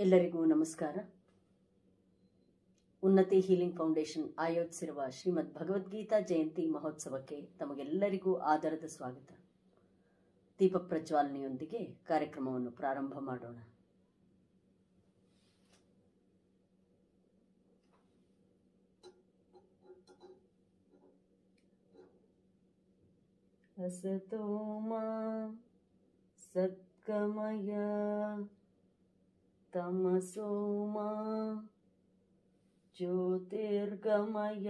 ಎಲ್ಲರಿಗೂ ನಮಸ್ಕಾರ ಉನ್ನತಿ ಹೀಲಿಂಗ್ ಫೌಂಡೇಶನ್ ಆಯೋಜಿಸಿರುವ ಶ್ರೀಮದ್ ಭಗವದ್ಗೀತಾ ಜಯಂತಿ ಮಹೋತ್ಸವಕ್ಕೆ ತಮಗೆಲ್ಲರಿಗೂ ಆದರದ ಸ್ವಾಗತ ದೀಪ ಪ್ರಜ್ವಾಲನೆಯೊಂದಿಗೆ ಕಾರ್ಯಕ್ರಮವನ್ನು ಪ್ರಾರಂಭ ಮಾಡೋಣ ಹಸತೋ ಮಾ ಸದ್ಗಮಯ ತಮಸೋ ಮಾ ಜ್ಯೋತಿರ್ಗಮಯ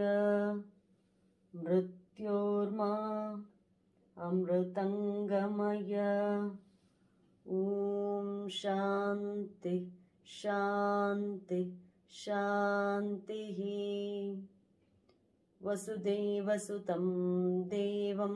ಮೃತ್ಯೋರ್ಮಾ ಅಮೃತಂಗಮಯ ಓಂ ಶಾಂತಿ ಶಾಂತಿ ಶಾಂತಿ ವಸುದೇವಸುತಂ ದೇವಂ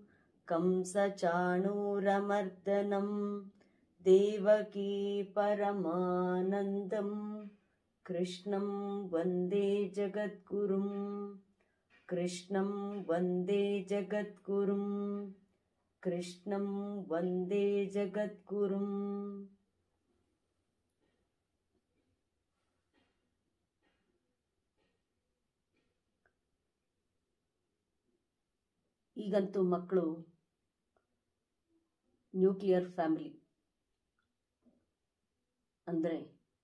ಕಂಸಚಾಣೂರಮರ್ದನಂ ದೇವಕೀ ಪರಮಾನಂದಂ ಕೃಷ್ಣಂ ವಂದೇ ಜಗದ್ಗುರುಂ ಕೃಷ್ಣಂ ವಂದೇ ಜಗದ್ಗುರುಂ ಕೃಷ್ಣಂ ವಂದೇ ಜಗದ್ಗುರುಂ ಈಗಂತೂ ಮಕ್ಕಳು ನ್ಯೂಕ್ಲಿಯರ್ ಫ್ಯಾಮಿಲಿ ಅಂದರೆ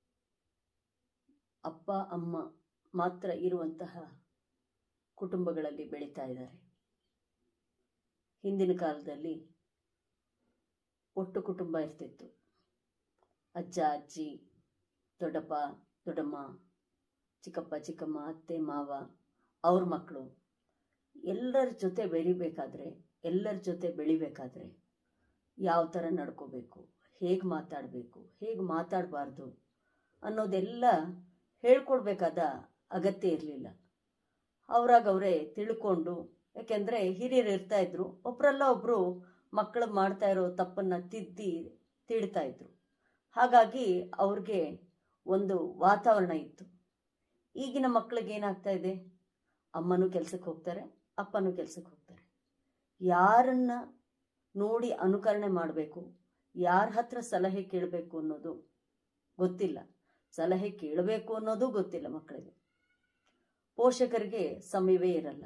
ಅಪ್ಪ ಅಮ್ಮ ಮಾತ್ರ ಇರುವಂತಹ ಕುಟುಂಬಗಳಲ್ಲಿ ಬೆಳೀತಾ ಇದ್ದಾರೆ ಹಿಂದಿನ ಕಾಲದಲ್ಲಿ ಒಟ್ಟು ಕುಟುಂಬ ಇರ್ತಿತ್ತು ಅಜ್ಜ ಅಜ್ಜಿ ದೊಡ್ಡಪ್ಪ ದೊಡ್ಡಮ್ಮ ಚಿಕ್ಕಪ್ಪ ಚಿಕ್ಕಮ್ಮ ಅತ್ತೆ ಮಾವ ಅವ್ರ ಮಕ್ಕಳು ಎಲ್ಲರ ಜೊತೆ ಬೆರಿಬೇಕಾದ್ರೆ ಎಲ್ಲರ ಜೊತೆ ಬೆಳಿಬೇಕಾದ್ರೆ ಯಾವ ಥರ ನಡ್ಕೋಬೇಕು ಹೇಗೆ ಮಾತಾಡಬೇಕು ಹೇಗೆ ಮಾತಾಡಬಾರ್ದು ಅನ್ನೋದೆಲ್ಲ ಹೇಳ್ಕೊಡ್ಬೇಕಾದ ಅಗತ್ಯ ಇರಲಿಲ್ಲ ಅವ್ರಾಗ ಅವರೇ ತಿಳ್ಕೊಂಡು ಯಾಕೆಂದರೆ ಹಿರಿಯರು ಇರ್ತಾ ಇದ್ರು ಒಬ್ಬರಲ್ಲ ಒಬ್ಬರು ಮಕ್ಕಳು ಮಾಡ್ತಾ ಇರೋ ತಪ್ಪನ್ನು ತಿದ್ದಿ ತಿಡ್ತಾ ಇದ್ರು ಹಾಗಾಗಿ ಅವ್ರಿಗೆ ಒಂದು ವಾತಾವರಣ ಇತ್ತು ಈಗಿನ ಮಕ್ಕಳಿಗೆ ಏನಾಗ್ತಾ ಇದೆ ಅಮ್ಮನೂ ಕೆಲಸಕ್ಕೆ ಹೋಗ್ತಾರೆ ಅಪ್ಪನೂ ಕೆಲಸಕ್ಕೆ ಹೋಗ್ತಾರೆ ಯಾರನ್ನ ನೋಡಿ ಅನುಕರಣೆ ಮಾಡಬೇಕು ಯಾರ ಹತ್ರ ಸಲಹೆ ಕೇಳಬೇಕು ಅನ್ನೋದು ಗೊತ್ತಿಲ್ಲ ಸಲಹೆ ಕೇಳಬೇಕು ಅನ್ನೋದು ಗೊತ್ತಿಲ್ಲ ಮಕ್ಕಳಿಗೆ ಪೋಷಕರಿಗೆ ಸಮಯವೇ ಇರಲ್ಲ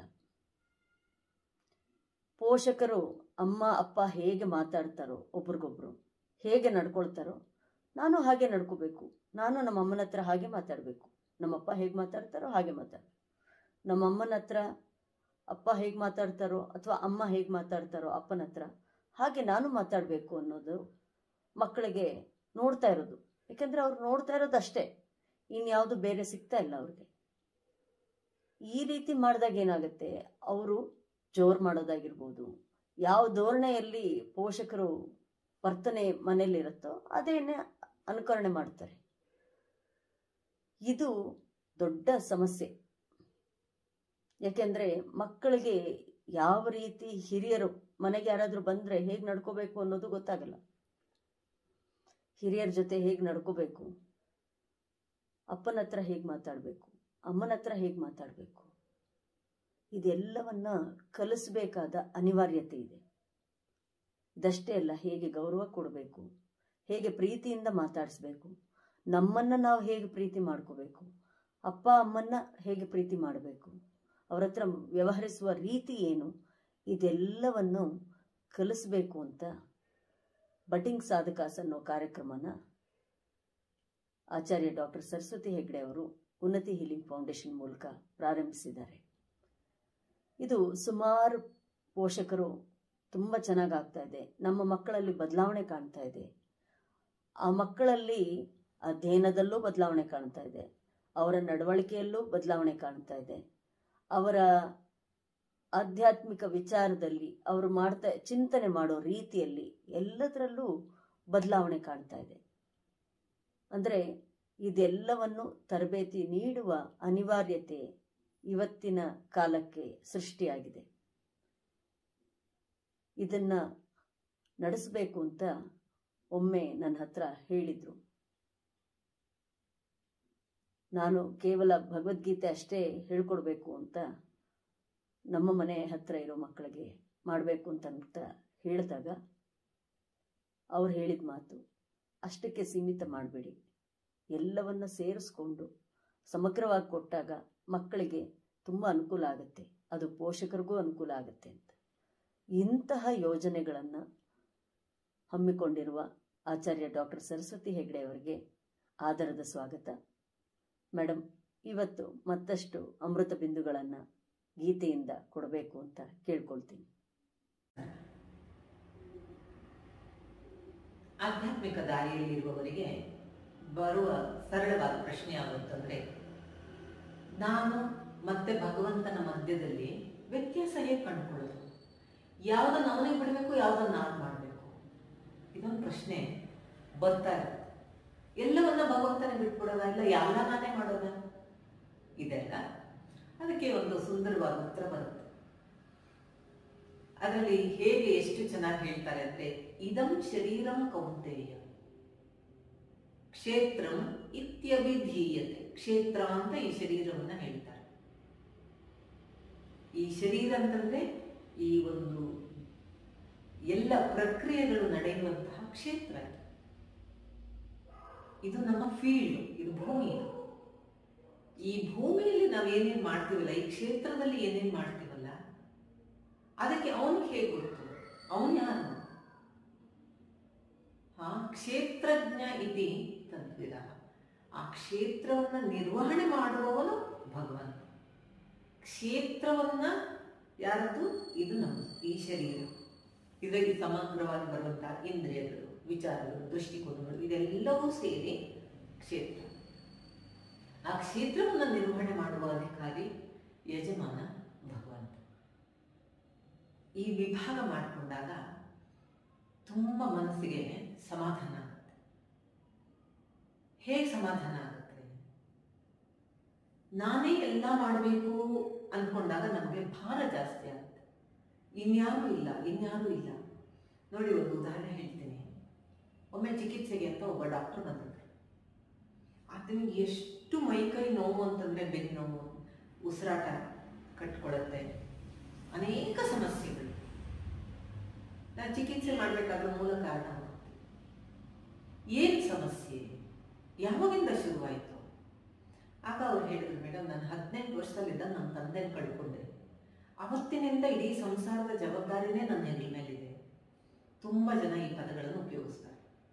ಪೋಷಕರು ಅಮ್ಮ ಅಪ್ಪ ಹೇಗೆ ಮಾತಾಡ್ತಾರೋ ಒಬ್ರಿಗೊಬ್ರು ಹೇಗೆ ನಡ್ಕೊಳ್ತಾರೋ ನಾನು ಹಾಗೆ ನಡ್ಕೋಬೇಕು ನಾನು ನಮ್ಮ ಅಮ್ಮನ ಹತ್ರ ಹಾಗೆ ಮಾತಾಡಬೇಕು ನಮ್ಮಪ್ಪ ಹೇಗೆ ಮಾತಾಡ್ತಾರೋ ಹಾಗೆ ಮಾತಾಡ ನಮ್ಮ ಅಮ್ಮನ ಹತ್ರ ಅಪ್ಪ ಹೇಗೆ ಮಾತಾಡ್ತಾರೋ ಅಥವಾ ಅಮ್ಮ ಹೇಗೆ ಮಾತಾಡ್ತಾರೋ ಅಪ್ಪನ ಹತ್ರ ಹಾಗೆ ನಾನು ಮಾತಾಡಬೇಕು ಅನ್ನೋದು ಮಕ್ಕಳಿಗೆ ನೋಡ್ತಾ ಇರೋದು ಯಾಕಂದರೆ ಅವ್ರು ನೋಡ್ತಾ ಇರೋದು ಅಷ್ಟೇ ಇನ್ಯಾವುದು ಬೇರೆ ಸಿಗ್ತಾ ಇಲ್ಲ ಅವ್ರಿಗೆ ಈ ರೀತಿ ಮಾಡಿದಾಗ ಏನಾಗುತ್ತೆ ಅವರು ಜೋರು ಮಾಡೋದಾಗಿರ್ಬೋದು ಯಾವ ಧೋರಣೆಯಲ್ಲಿ ಪೋಷಕರು ವರ್ತನೆ ಮನೇಲಿರುತ್ತೋ ಅದೇನೆ ಅನುಕರಣೆ ಮಾಡ್ತಾರೆ ಇದು ದೊಡ್ಡ ಸಮಸ್ಯೆ ಯಾಕೆಂದರೆ ಮಕ್ಕಳಿಗೆ ಯಾವ ರೀತಿ ಹಿರಿಯರು ಮನೆಗೆ ಯಾರಾದರೂ ಬಂದರೆ ಹೇಗೆ ನಡ್ಕೋಬೇಕು ಅನ್ನೋದು ಗೊತ್ತಾಗಲ್ಲ ಹಿರಿಯರ ಜೊತೆ ಹೇಗೆ ನಡ್ಕೋಬೇಕು ಅಪ್ಪನ ಹತ್ರ ಹೇಗೆ ಮಾತಾಡಬೇಕು ಅಮ್ಮನ ಹತ್ರ ಹೇಗೆ ಮಾತಾಡಬೇಕು ಇದೆಲ್ಲವನ್ನ ಕಲಿಸ್ಬೇಕಾದ ಅನಿವಾರ್ಯತೆ ಇದೆ ಇದಷ್ಟೇ ಅಲ್ಲ ಹೇಗೆ ಗೌರವ ಕೊಡಬೇಕು ಹೇಗೆ ಪ್ರೀತಿಯಿಂದ ಮಾತಾಡಿಸ್ಬೇಕು ನಮ್ಮನ್ನು ನಾವು ಹೇಗೆ ಪ್ರೀತಿ ಮಾಡ್ಕೋಬೇಕು ಅಪ್ಪ ಅಮ್ಮನ್ನ ಹೇಗೆ ಪ್ರೀತಿ ಮಾಡಬೇಕು ಅವ್ರ ಹತ್ರ ವ್ಯವಹರಿಸುವ ರೀತಿ ಏನು ಇದೆಲ್ಲವನ್ನು ಕಲಿಸ್ಬೇಕು ಅಂತ ಬಟಿಂಗ್ ಸಾಧಕಾಸ್ ಅನ್ನೋ ಕಾರ್ಯಕ್ರಮನ ಆಚಾರ್ಯ ಡಾಕ್ಟರ್ ಸರಸ್ವತಿ ಹೆಗ್ಡೆ ಅವರು ಉನ್ನತಿ ಹೀಲಿಂಗ್ ಫೌಂಡೇಶನ್ ಮೂಲಕ ಪ್ರಾರಂಭಿಸಿದ್ದಾರೆ ಇದು ಸುಮಾರು ಪೋಷಕರು ತುಂಬ ಚೆನ್ನಾಗಿ ಆಗ್ತಾ ಇದೆ ನಮ್ಮ ಮಕ್ಕಳಲ್ಲಿ ಬದಲಾವಣೆ ಕಾಣ್ತಾ ಇದೆ ಆ ಮಕ್ಕಳಲ್ಲಿ ಅಧ್ಯಯನದಲ್ಲೂ ಬದಲಾವಣೆ ಕಾಣ್ತಾ ಇದೆ ಅವರ ನಡವಳಿಕೆಯಲ್ಲೂ ಬದಲಾವಣೆ ಕಾಣ್ತಾ ಇದೆ ಅವರ ಆಧ್ಯಾತ್ಮಿಕ ವಿಚಾರದಲ್ಲಿ ಅವರು ಮಾಡ್ತಾ ಚಿಂತನೆ ಮಾಡೋ ರೀತಿಯಲ್ಲಿ ಎಲ್ಲದರಲ್ಲೂ ಬದಲಾವಣೆ ಕಾಣ್ತಾ ಇದೆ ಅಂದರೆ ಇದೆಲ್ಲವನ್ನು ತರಬೇತಿ ನೀಡುವ ಅನಿವಾರ್ಯತೆ ಇವತ್ತಿನ ಕಾಲಕ್ಕೆ ಸೃಷ್ಟಿಯಾಗಿದೆ ಇದನ್ನ ನಡೆಸಬೇಕು ಅಂತ ಒಮ್ಮೆ ನನ್ನ ಹತ್ರ ಹೇಳಿದ್ರು ನಾನು ಕೇವಲ ಭಗವದ್ಗೀತೆ ಅಷ್ಟೇ ಹೇಳ್ಕೊಡ್ಬೇಕು ಅಂತ ನಮ್ಮ ಮನೆ ಹತ್ರ ಇರೋ ಮಕ್ಕಳಿಗೆ ಮಾಡಬೇಕು ಅಂತ ಅಂತ ಹೇಳಿದಾಗ ಅವ್ರು ಹೇಳಿದ ಮಾತು ಅಷ್ಟಕ್ಕೆ ಸೀಮಿತ ಮಾಡಬೇಡಿ ಎಲ್ಲವನ್ನು ಸೇರಿಸ್ಕೊಂಡು ಸಮಗ್ರವಾಗಿ ಕೊಟ್ಟಾಗ ಮಕ್ಕಳಿಗೆ ತುಂಬ ಅನುಕೂಲ ಆಗುತ್ತೆ ಅದು ಪೋಷಕರಿಗೂ ಅನುಕೂಲ ಆಗುತ್ತೆ ಅಂತ ಇಂತಹ ಯೋಜನೆಗಳನ್ನು ಹಮ್ಮಿಕೊಂಡಿರುವ ಆಚಾರ್ಯ ಡಾಕ್ಟರ್ ಸರಸ್ವತಿ ಹೆಗ್ಡೆ ಅವರಿಗೆ ಆದರದ ಸ್ವಾಗತ ಮೇಡಮ್ ಇವತ್ತು ಮತ್ತಷ್ಟು ಅಮೃತ ಬಿಂದುಗಳನ್ನು ಗೀತೆಯಿಂದ ಕೊಡಬೇಕು ಅಂತ ಕೇಳ್ಕೊಳ್ತೀನಿ ಆಧ್ಯಾತ್ಮಿಕ ದಾರಿಯಲ್ಲಿರುವವರಿಗೆ ಬರುವ ಸರಳವಾದ ಪ್ರಶ್ನೆ ಯಾವಂತಂದ್ರೆ ನಾನು ಮತ್ತೆ ಭಗವಂತನ ಮಧ್ಯದಲ್ಲಿ ವ್ಯತ್ಯಾಸ ಹೇಗೆ ಕಂಡುಕೊಳ್ಳೋದು ಯಾವ್ದನ್ನ ಅವನಿಗೆ ಬಿಡಬೇಕು ಯಾವ್ದನ್ನ ನಾನು ಮಾಡಬೇಕು ಇದೊಂದು ಪ್ರಶ್ನೆ ಬರ್ತಾ ಇರುತ್ತೆ ಎಲ್ಲವನ್ನ ಭಗವಂತನೇ ಬಿಟ್ಬಿಡೋದ ಇಲ್ಲ ಎಲ್ಲ ನಾನೇ ಮಾಡೋದ ಇದೆಲ್ಲ ಅದಕ್ಕೆ ಒಂದು ಸುಂದರವಾದ ಉತ್ತರ ಬರುತ್ತೆ ಅದರಲ್ಲಿ ಹೇಗೆ ಎಷ್ಟು ಚೆನ್ನಾಗಿ ಹೇಳ್ತಾರೆ ಅಂದ್ರೆ ಇದಂ ಶರೀರಂ ಕೌಂತೆಯ ಕ್ಷೇತ್ರಂ ಇತ್ಯಭಿಧೀಯತೆ ಕ್ಷೇತ್ರ ಅಂತ ಈ ಶರೀರವನ್ನ ಹೇಳ್ತಾರೆ ಈ ಶರೀರ ಅಂತಂದ್ರೆ ಈ ಒಂದು ಎಲ್ಲ ಪ್ರಕ್ರಿಯೆಗಳು ನಡೆಯುವಂತಹ ಕ್ಷೇತ್ರ ಇದು. ಇದು ನಮ್ಮ ಫೀಲ್ಡ್ ಇದು ಭೂಮಿ ಇದು ಈ ಭೂಮಿಯಲ್ಲಿ ನಾವು ಏನೇನ್ ಮಾಡ್ತೀವಲ್ಲ ಈ ಕ್ಷೇತ್ರದಲ್ಲಿ ಏನೇನ್ ಮಾಡ್ತೀವಲ್ಲ ಅದಕ್ಕೆ ಅವನಿಗೆ ಹೇಗೆ ಗೊತ್ತು ಅವನು ಯಾರು ಹಾ ಕ್ಷೇತ್ರಜ್ಞ ಇತಿ ತದ್ವಿದ ಆ ಕ್ಷೇತ್ರವನ್ನ ನಿರ್ವಹಣೆ ಮಾಡುವವನು ಭಗವಂತ ಕ್ಷೇತ್ರವನ್ನ ಯಾರದ್ದು ಇದು ನಮ್ಮದು ಈ ಶರೀರ ಇದರಲ್ಲಿ ಸಮಗ್ರವಾಗಿ ಬರುವಂತಹ ಇಂದ್ರಿಯಗಳು ವಿಚಾರಗಳು ದೃಷ್ಟಿಕೋನಗಳು ಇದೆಲ್ಲವೂ ಸೇರಿ ಕ್ಷೇತ್ರ ಆ ಕ್ಷೇತ್ರವನ್ನು ನಿರ್ವಹಣೆ ಮಾಡುವ ಅಧಿಕಾರಿ ಯಜಮಾನ ಭಗವಂತ ಈ ವಿಭಾಗ ಮಾಡಿಕೊಂಡಾಗ ತುಂಬ ಮನಸ್ಸಿಗೆ ಸಮಾಧಾನ ಆಗುತ್ತೆ ಹೇಗೆ ಸಮಾಧಾನ ಆಗುತ್ತೆ ನಾನೇ ಎಲ್ಲ ಮಾಡಬೇಕು ಅಂದ್ಕೊಂಡಾಗ ನಮಗೆ ಭಾರ ಜಾಸ್ತಿ ಆಗುತ್ತೆ ಇನ್ಯಾರೂ ಇಲ್ಲ ಇನ್ಯಾರೂ ಇಲ್ಲ ನೋಡಿ ಒಂದು ಉದಾಹರಣೆ ಹೇಳ್ತೀನಿ ಒಮ್ಮೆ ಚಿಕಿತ್ಸೆಗೆ ಅಂತ ಒಬ್ಬ ಡಾಕ್ಟರ್ ಬಂದಿದ್ರು ಆತನಿಗೆ ಎಷ್ಟು ಮೈಕೈ ನೋವು ಅಂತಂದ್ರೆ ಬೆನ್ನು ನೋವು ಉಸಿರಾಟ ಕಟ್ಕೊಳ್ಳುತ್ತೆ ಅನೇಕ ಸಮಸ್ಯೆಗಳು ನಾನು ಚಿಕಿತ್ಸೆ ಮಾಡಬೇಕಾದ್ರೆ ಮೂಲ ಕಾರಣ ಏನು ಸಮಸ್ಯೆ ಯಾವಾಗಿಂದ ಶುರುವಾಯಿತು ಆಗ ಅವ್ರು ಹೇಳಿದ್ರು ಮೇಡಮ್ ನಾನು ಹದಿನೆಂಟು ವರ್ಷದಲ್ಲಿದ್ದ ನನ್ನ ತಂದೆ ಕಳ್ಕೊಂಡೆ ಅವತ್ತಿನಿಂದ ಇಡೀ ಸಂಸಾರದ ಜವಾಬ್ದಾರಿನೇ ನನ್ನ ಹೆಗಲ ಮೇಲಿದೆ ತುಂಬ ಜನ ಈ ಪದಗಳನ್ನು ಉಪಯೋಗಿಸ್ತಾರೆ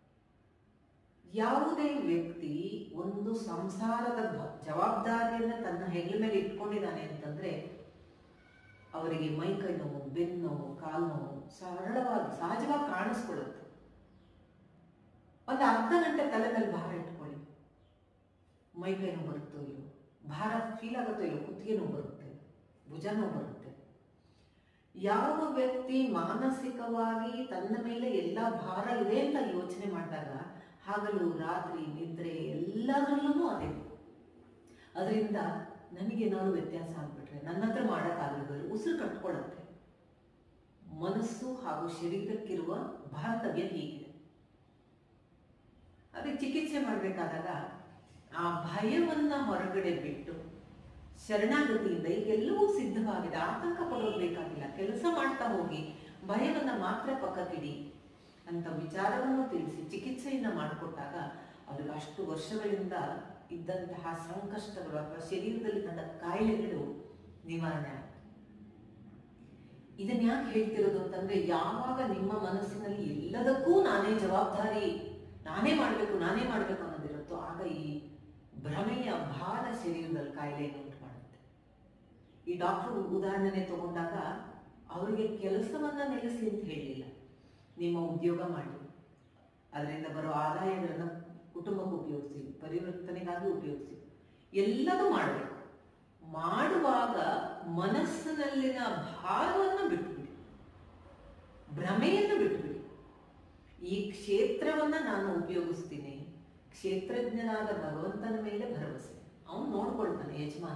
ಯಾವುದೇ ವ್ಯಕ್ತಿ ಒಂದು ಸಂಸಾರದ ಭ- ಜವಾಬ್ದಾರಿಯನ್ನ ತನ್ನ ಹೆಗಲ ಮೇಲೆ ಇಟ್ಕೊಂಡಿದ್ದಾನೆ ಅಂತಂದ್ರೆ ಅವರಿಗೆ ಮೈಕೈ ನೋವು ಬೆನ್ನು ನೋವು ಕಾಲು ನೋವು ಸರಳವಾಗಿ ಸಹಜವಾಗಿ ಕಾಣಿಸ್ಕೊಳ್ಳುತ್ತೆ ಒಂದು ಅರ್ಧ ಗಂಟೆ ತಲೆ ಮೇಲೆ ಭಾರ ಇಟ್ಕೊಳ್ಳಿ ಮೈಕೈ ನೋವು ಬರುತ್ತೋ ಇಲ್ಲೋ ಭಾರ ಫೀಲ್ ಆಗುತ್ತೋ ಇಲ್ಲೋ ಕುತ್ತಿಗೆ ನೋವು ಬರುತ್ತೆ ಭುಜ ನೋವು ಬರುತ್ತೆ ಯಾವ ವ್ಯಕ್ತಿ ಮಾನಸಿಕವಾಗಿ ತನ್ನ ಮೇಲೆ ಎಲ್ಲ ಭಾರ ಇದೆ ಅಂತ ಯೋಚನೆ ಮಾಡಿದಾಗ ಹಗಲು ರಾತ್ರಿ ನಿದ್ರೆ ಎಲ್ಲದರಲ್ಲೂ ಅದೇ ಅದರಿಂದ ನನಗೇನಾದ್ರು ವ್ಯತ್ಯಾಸ ಆಗ್ಬಿಟ್ರೆ ನನ್ನ ಹತ್ರ ಮಾಡೋಕ್ಕಾಗಲಿಲ್ಲ ಉಸಿರು ಕಟ್ಕೊಳ್ಳುತ್ತೆ ಮನಸ್ಸು ಹಾಗೂ ಶರೀರಕ್ಕಿರುವ ಬಾಂಧವ್ಯ ಹೀಗಿದೆ ಅದಕ್ಕೆ ಚಿಕಿತ್ಸೆ ಮಾಡಬೇಕಾದಾಗ ಆ ಭಯವನ್ನ ಹೊರಗಡೆ ಬಿಟ್ಟು ಶರಣಾಗತಿಯಿಂದ ಈಗೆಲ್ಲವೂ ಸಿದ್ಧವಾಗಿದೆ ಆತಂಕ ಪಡೋದು ಬೇಕಾಗಿಲ್ಲ ಕೆಲಸ ಮಾಡ್ತಾ ಹೋಗಿ ಭಯವನ್ನ ಮಾತ್ರ ಪಕ್ಕಕ್ಕಿಡಿ ಅಂತ ವಿಚಾರವನ್ನು ತಿಳಿಸಿ ಚಿಕಿತ್ಸೆಯನ್ನ ಮಾಡಿಕೊಟ್ಟಾಗ ಅವ್ರಿಗೆ ಅಷ್ಟು ವರ್ಷಗಳಿಂದ ಇದ್ದಂತಹ ಸಂಕಷ್ಟಗಳು ಅಥವಾ ಶರೀರದಲ್ಲಿ ಕಂಡ ಕಾಯಿಲೆಗಳು ನಿವಾರಣೆ ಆಯ್ತು ಇದನ್ನ ಯಾಕೆ ಹೇಳ್ತಿರೋದು ಅಂತಂದ್ರೆ ಯಾವಾಗ ನಿಮ್ಮ ಮನಸ್ಸಿನಲ್ಲಿ ಎಲ್ಲದಕ್ಕೂ ನಾನೇ ಜವಾಬ್ದಾರಿ ನಾನೇ ಮಾಡಬೇಕು ನಾನೇ ಮಾಡಬೇಕು ಅನ್ನೋದಿರುತ್ತೋ ಆಗ ಈ ಭ್ರಮೆಯ ಭಾರ ಶರೀರದಲ್ಲಿ ಕಾಯಿಲೆಯನ್ನು ಉಂಟು ಮಾಡುತ್ತೆ ಈ ಡಾಕ್ಟರ್ ಉದಾಹರಣೆ ತಗೊಂಡಾಗ ಅವರಿಗೆ ಕೆಲಸವನ್ನ ನಿಲ್ಲಿಸಿ ಅಂತ ಹೇಳಲಿಲ್ಲ ನಿಮ್ಮ ಉದ್ಯೋಗ ಮಾಡಿ ಅದರಿಂದ ಬರೋ ಆದಾಯಗಳನ್ನು ಕುಟುಂಬಕ್ಕೆ ಉಪಯೋಗಿಸಿ ಪರಿವರ್ತನೆಗಾಗಿ ಉಪಯೋಗಿಸಿ ಎಲ್ಲದೂ ಮಾಡಬೇಕು ಮಾಡುವಾಗ ಮನಸ್ಸಿನಲ್ಲಿನ ಭಾರವನ್ನು ಬಿಟ್ಟುಬಿಡಿ ಭ್ರಮೆಯನ್ನು ಬಿಟ್ಟುಬಿಡಿ ಈ ಕ್ಷೇತ್ರವನ್ನ ನಾನು ಉಪಯೋಗಿಸ್ತೀನಿ ಕ್ಷೇತ್ರಜ್ಞನಾದ ಭಗವಂತನ ಮೇಲೆ ಭರವಸೆ ಅವನು ನೋಡ್ಕೊಳ್ತಾನೆ ಯಜಮಾನ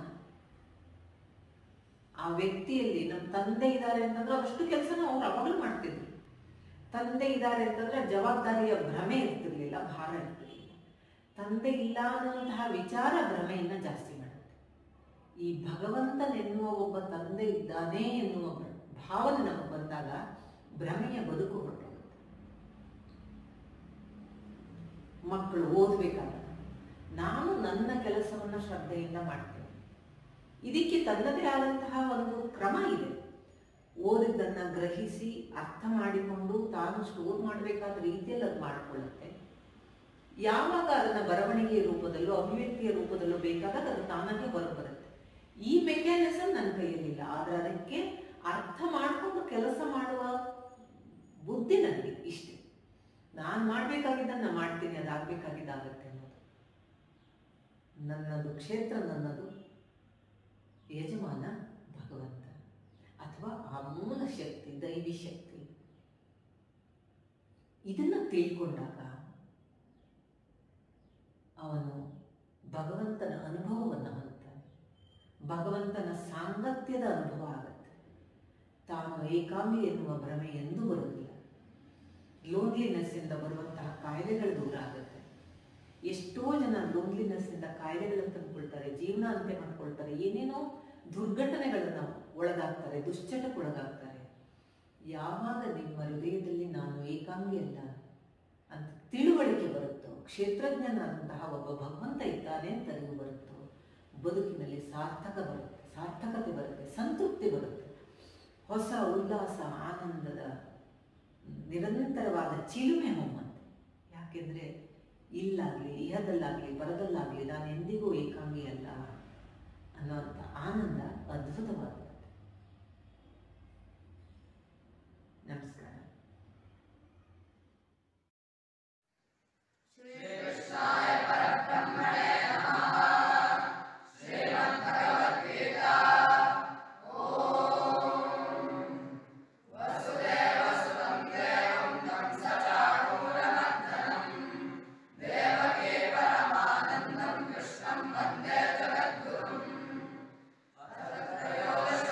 ಆ ವ್ಯಕ್ತಿಯಲ್ಲಿ ನಮ್ಮ ತಂದೆ ಇದ್ದಾರೆ ಅಂತಂದ್ರೆ ಅವಷ್ಟು ಕೆಲಸನ ಅವ್ರು ಅವಾಗಲೂ ಮಾಡ್ತಿದ್ರು ತಂದೆ ಇದ್ದಾರೆ ಅಂತಂದ್ರೆ ಜವಾಬ್ದಾರಿಯ ಭ್ರಮೆ ಇರ್ತಿರ್ಲಿಲ್ಲ ಭಾರ ಇರ್ತಿರ್ಲಿಲ್ಲ ತಂದೆ ಇಲ್ಲ ಅನ್ನುವಂತಹ ವಿಚಾರ ಭ್ರಮೆಯನ್ನ ಜಾಸ್ತಿ ಮಾಡುತ್ತೆ ಈ ಭಗವಂತನೆನ್ನುವ ಒಬ್ಬ ತಂದೆ ಇದ್ದಾನೆ ಎನ್ನುವ ಭಾವನೆ ನಮಗೆ ಬಂದಾಗ ಭ್ರಮೆಯ ಬದುಕು ಹೊರಟೋಗುತ್ತೆ ಮಕ್ಕಳು ಓದ್ಬೇಕಾದಾಗ ನಾನು ನನ್ನ ಕೆಲಸವನ್ನ ಶ್ರದ್ಧೆಯಿಂದ ಮಾಡ್ತೇನೆ ಇದಕ್ಕೆ ತನ್ನದೇ ಆದಂತಹ ಒಂದು ಕ್ರಮ ಇದೆ ಓದಿದ್ದನ್ನ ಗ್ರಹಿಸಿ ಅರ್ಥ ಮಾಡಿಕೊಂಡು ತಾನು ಸ್ಟೋರ್ ಮಾಡಬೇಕಾದ ರೀತಿಯಲ್ಲಿ ಅದು ಮಾಡಿಕೊಳ್ಳುತ್ತೆ ಯಾವಾಗ ಅದನ್ನ ಬರವಣಿಗೆಯ ರೂಪದಲ್ಲೋ ಅಭಿವ್ಯಕ್ತಿಯ ರೂಪದಲ್ಲೋ ಬೇಕಾದಾಗ ಅದು ತಾನಾಗೆ ಹೊರಬರುತ್ತೆ ಈ ಮೆಕ್ಯಾನಿಸಮ್ ನನ್ನ ಕೈಯಲ್ಲಿಲ್ಲ ಆದ್ರೆ ಅದಕ್ಕೆ ಅರ್ಥ ಮಾಡಿಕೊಂಡು ಕೆಲಸ ಮಾಡುವ ಬುದ್ಧಿ ನನಗೆ ಇಷ್ಟೇ ನಾನು ಮಾಡ್ಬೇಕಾಗಿದ್ದನ್ನ ಮಾಡ್ತೀನಿ ಅದಾಗಬೇಕಾಗಿದ್ದಾಗತ್ತೆ ಅನ್ನೋದು ನನ್ನದು ಕ್ಷೇತ್ರ ನನ್ನದು ಯಜಮಾನ ಭಗವಂತ ಅಥವಾ ಆ ಮೂಲ ಶಕ್ತಿ ದೈವಿ ಶಕ್ತಿ ಇದನ್ನ ತಿಳ್ಕೊಂಡಾಗ ಅವನು ಭಗವಂತನ ಅನುಭವವನ್ನು ಹೊಂದ್ತಾನೆ ಭಗವಂತನ ಸಾಂಗತ್ಯದ ಅನುಭವ ಆಗುತ್ತೆ ತಾನು ಏಕಾಂಗಿ ಎನ್ನುವ ಭ್ರಮೆ ಎಂದೂ ಬರುವುದಿಲ್ಲ ಲೋನ್ಲಿನೆಸ್ ಇಂದ ಬರುವಂತಹ ಕಾಯಿಲೆಗಳು ದೂರ ಆಗುತ್ತೆ ಎಷ್ಟೋ ಜನ ಲೋನ್ಲಿನೆಸ್ ಇಂದ ಕಾಯಿಲೆಗಳನ್ನು ತಂದುಕೊಳ್ತಾರೆ ಜೀವನ ಅಂತ್ಯ ಮಾಡ್ಕೊಳ್ತಾರೆ ಏನೇನೋ ದುರ್ಘಟನೆಗಳನ್ನ ಒಳಗಾಗ್ತಾರೆ ದುಶ್ಚಟಕ್ಕೆ ಒಳಗಾಗ್ತಾರೆ ಯಾವಾಗ ನಿಮ್ಮ ಹೃದಯದಲ್ಲಿ ನಾನು ಏಕಾಂಗಿ ಅಲ್ಲ ಅಂತ ತಿಳುವಳಿಕೆ ಬರುತ್ತೋ ಕ್ಷೇತ್ರಜ್ಞನಾದಂತಹ ಒಬ್ಬ ಭಗವಂತ ಇದ್ದಾನೆ ಅಂತ ಅರಿವು ಬರುತ್ತೋ ಬದುಕಿನಲ್ಲಿ ಸಾರ್ಥಕ ಬರುತ್ತೆ ಸಾರ್ಥಕತೆ ಬರುತ್ತೆ ಸಂತೃಪ್ತಿ ಬರುತ್ತೆ ಹೊಸ ಉಲ್ಲಾಸ ಆನಂದದ ನಿರಂತರವಾದ ಚಿಲುಮೆ ಹೊಮ್ಮಂತೆ ಯಾಕೆಂದ್ರೆ ಇಲ್ಲಾಗ್ಲಿ ಇಹದಲ್ಲಾಗ್ಲಿ ಬರದಲ್ಲಾಗ್ಲಿ ನಾನು ಎಂದಿಗೂ ಏಕಾಂಗಿ ಅಲ್ಲ ಅನ್ನೋಂಥ ಆನಂದ ಅದ್ಭುತವಾಗುತ್ತೆ ನಮಸ್ಕಾರ ಶ್ರೀ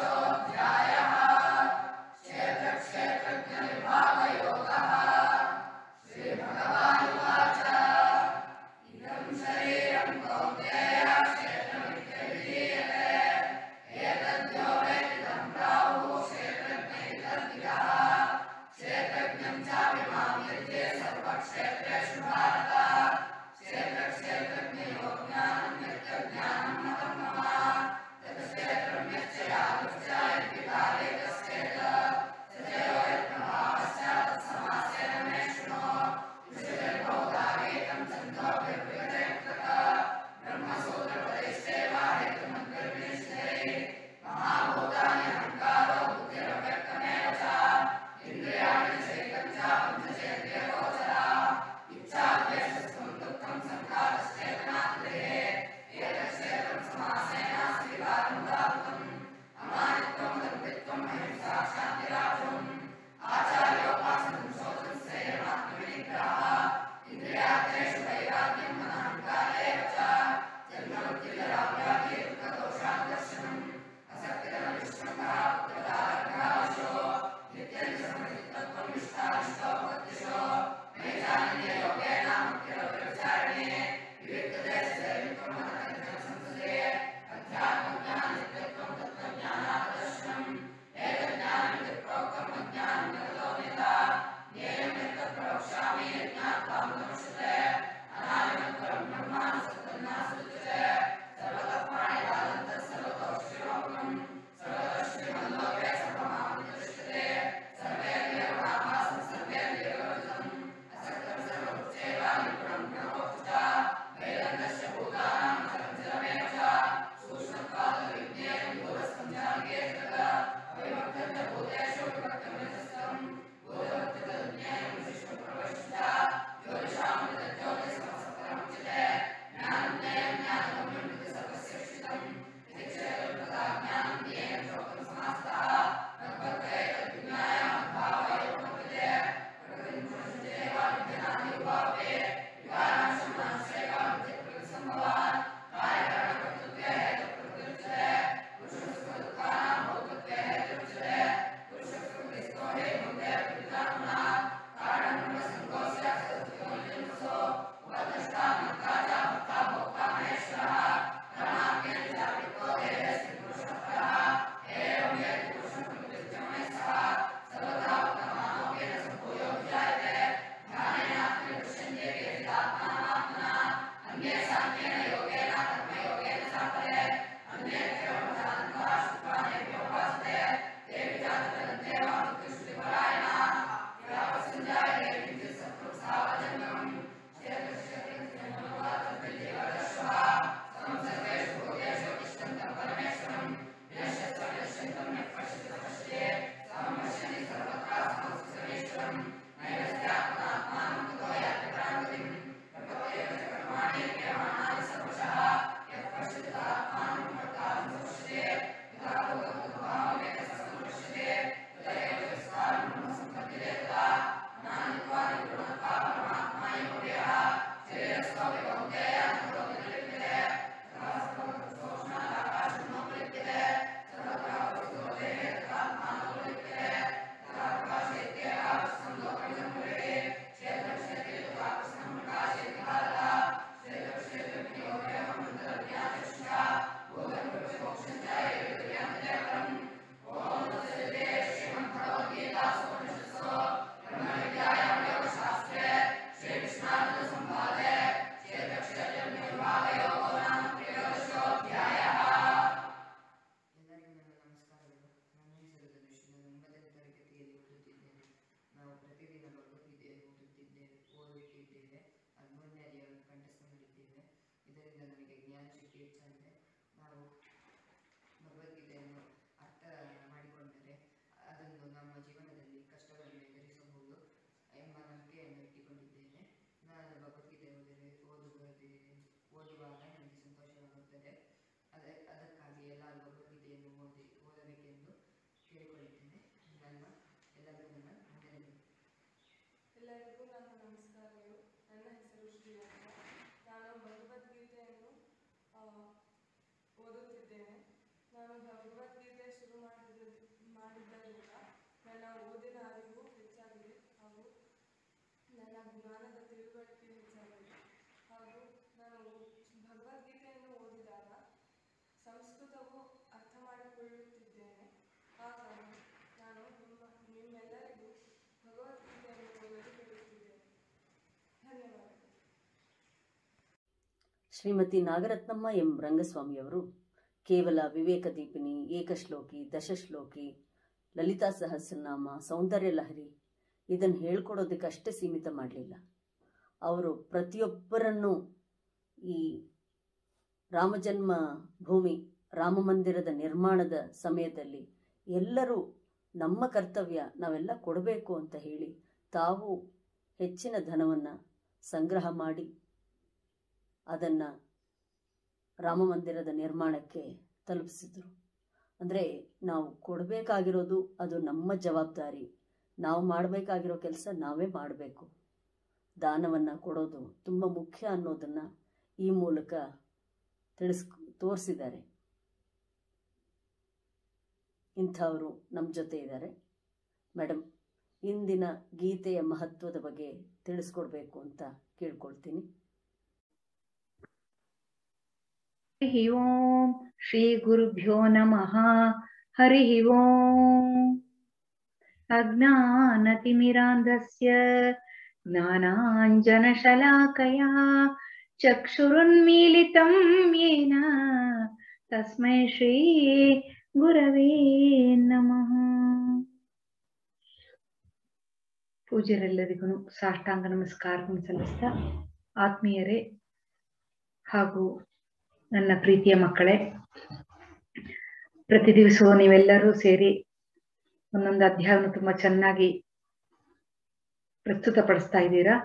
ದೃಷ್ಟಿ ಹೆಚ್ಚಾಗಿದೆ ನಾವು ಭಗವದ್ಗೀತೆಯನ್ನು ಅರ್ಥ ಮಾಡಿಕೊಂಡರೆ ಅದನ್ನು ನಮ್ಮ ಜೀವನದಲ್ಲಿ ಕಷ್ಟಗಳನ್ನು ಎದುರಿಸಬಹುದು ಎಂಬ ನಂಬಿಕೆಯನ್ನು ಇಟ್ಟುಕೊಂಡಿದ್ದೇನೆ ನಾನು ಭಗವದ್ಗೀತೆ ಓದಿದರೆ ಓದುವುದೇ ಓದುವಾಗ ನನಗೆ ಸಂತೋಷವಾಗುತ್ತದೆ ಅದ ಅದಕ್ಕಾಗಿ ಎಲ್ಲರೂ ಭಗವದ್ಗೀತೆಯನ್ನು ಓದಿ ಓದಬೇಕೆಂದು ಕೇಳಿಕೊಳ್ಳುತ್ತೇನೆ ನನ್ನ ಎಲ್ಲರಿಗೂ ನನ್ನ ವಂದನೆಗಳು ಎಲ್ಲರಿಗೂ ನನ್ನ ನಮಸ್ಕಾರಗಳು ನನ್ನ ಹೆಸರು ಶ್ರೀಲಂಕ ನಾನು ಭಗವದ್ಗೀತೆಯನ್ನು ಆ, ಓದುತ್ತಿದ್ದೇನೆ ನಾನು ಭಗವದ್ಗೀತೆ ಶುರು ಮಾಡಿದ ಮಾಡಿದ್ದರಿಂದ ನನ್ನ ಓದಿನ ಅರಿವು ಹೆಚ್ಚಾಗಿದೆ ಹಾಗೂ ನನ್ನ ಜ್ಞಾನದ ತಿಳುವಳಿಕೆ ಹೆಚ್ಚಾಗಿದೆ ಹಾಗೂ ನಾನು ಭಗವದ್ಗೀತೆಯನ್ನು ಓದಿದಾಗ ಸಂಸ್ಕೃತವು ಅರ್ಥ ಮಾಡಿಕೊಳ್ಳುತ್ತಿದ್ದೇನೆ ಹಾಗಾಗಿ ನಾನು ನಿಮ್ಮ ನಿಮ್ಮೆಲ್ಲರಿಗೂ ಭಗವದ್ಗೀತೆಯನ್ನು ಓದಲು ಹೇಳುತ್ತಿದ್ದೇನೆ ಧನ್ಯವಾದಗಳು ಶ್ರೀಮತಿ ನಾಗರತ್ನಮ್ಮ ಎಂ ರಂಗಸ್ವಾಮಿಯವರು ಕೇವಲ ವಿವೇಕ ದೀಪಿನಿ ಏಕಶ್ಲೋಕಿ ದಶಶ್ಲೋಕಿ ಲಲಿತಾ ಸಹಸ್ರನಾಮ ಸೌಂದರ್ಯ ಲಹರಿ ಇದನ್ನು ಹೇಳ್ಕೊಡೋದಕ್ಕೆ ಅಷ್ಟೇ ಸೀಮಿತ ಮಾಡಲಿಲ್ಲ ಅವರು ಪ್ರತಿಯೊಬ್ಬರನ್ನು ಈ ರಾಮಜನ್ಮ ಭೂಮಿ ರಾಮ ಮಂದಿರದ ನಿರ್ಮಾಣದ ಸಮಯದಲ್ಲಿ ಎಲ್ಲರೂ ನಮ್ಮ ಕರ್ತವ್ಯ ನಾವೆಲ್ಲ ಕೊಡಬೇಕು ಅಂತ ಹೇಳಿ ತಾವು ಹೆಚ್ಚಿನ ಧನವನ್ನು ಸಂಗ್ರಹ ಮಾಡಿ ಅದನ್ನು ರಾಮ ಮಂದಿರದ ನಿರ್ಮಾಣಕ್ಕೆ ತಲುಪಿಸಿದ್ರು ಅಂದರೆ ನಾವು ಕೊಡಬೇಕಾಗಿರೋದು ಅದು ನಮ್ಮ ಜವಾಬ್ದಾರಿ ನಾವು ಮಾಡಬೇಕಾಗಿರೋ ಕೆಲಸ ನಾವೇ ಮಾಡಬೇಕು ದಾನವನ್ನು ಕೊಡೋದು ತುಂಬ ಮುಖ್ಯ ಅನ್ನೋದನ್ನು ಈ ಮೂಲಕ ತಿಳಿಸ್ ತೋರಿಸಿದ್ದಾರೆ ಇಂಥವರು ನಮ್ಮ ಜೊತೆ ಇದ್ದಾರೆ ಮೇಡಮ್ ಇಂದಿನ ಗೀತೆಯ ಮಹತ್ವದ ಬಗ್ಗೆ ತಿಳಿಸ್ಕೊಡ್ಬೇಕು ಅಂತ ಕೇಳ್ಕೊಳ್ತೀನಿ हरिः ओम् श्रीगुरुभ्यो नमः हरिः ओम् अज्ञानतिमिरान्धस्य ज्ञानाञ्जनशलाकया चक्षुरुन्मीलितं येन तस्मै श्रीगुरवे नमः ಪೂಜ್ಯರೆಲ್ಲರಿಗೂ ಸಾಷ್ಟಾಂಗ ನಮಸ್ಕಾರವನ್ನು ಸಲ್ಲಿಸ್ತಾ ಆತ್ಮೀಯರೇ ಹಾಗೂ ನನ್ನ ಪ್ರೀತಿಯ ಮಕ್ಕಳೇ ಪ್ರತಿ ದಿವಸವೂ ನೀವೆಲ್ಲರೂ ಸೇರಿ ಒಂದೊಂದು ಅಧ್ಯಾಯವನ್ನು ತುಂಬಾ ಚೆನ್ನಾಗಿ ಪ್ರಸ್ತುತಪಡಿಸ್ತಾ ಇದ್ದೀರಾ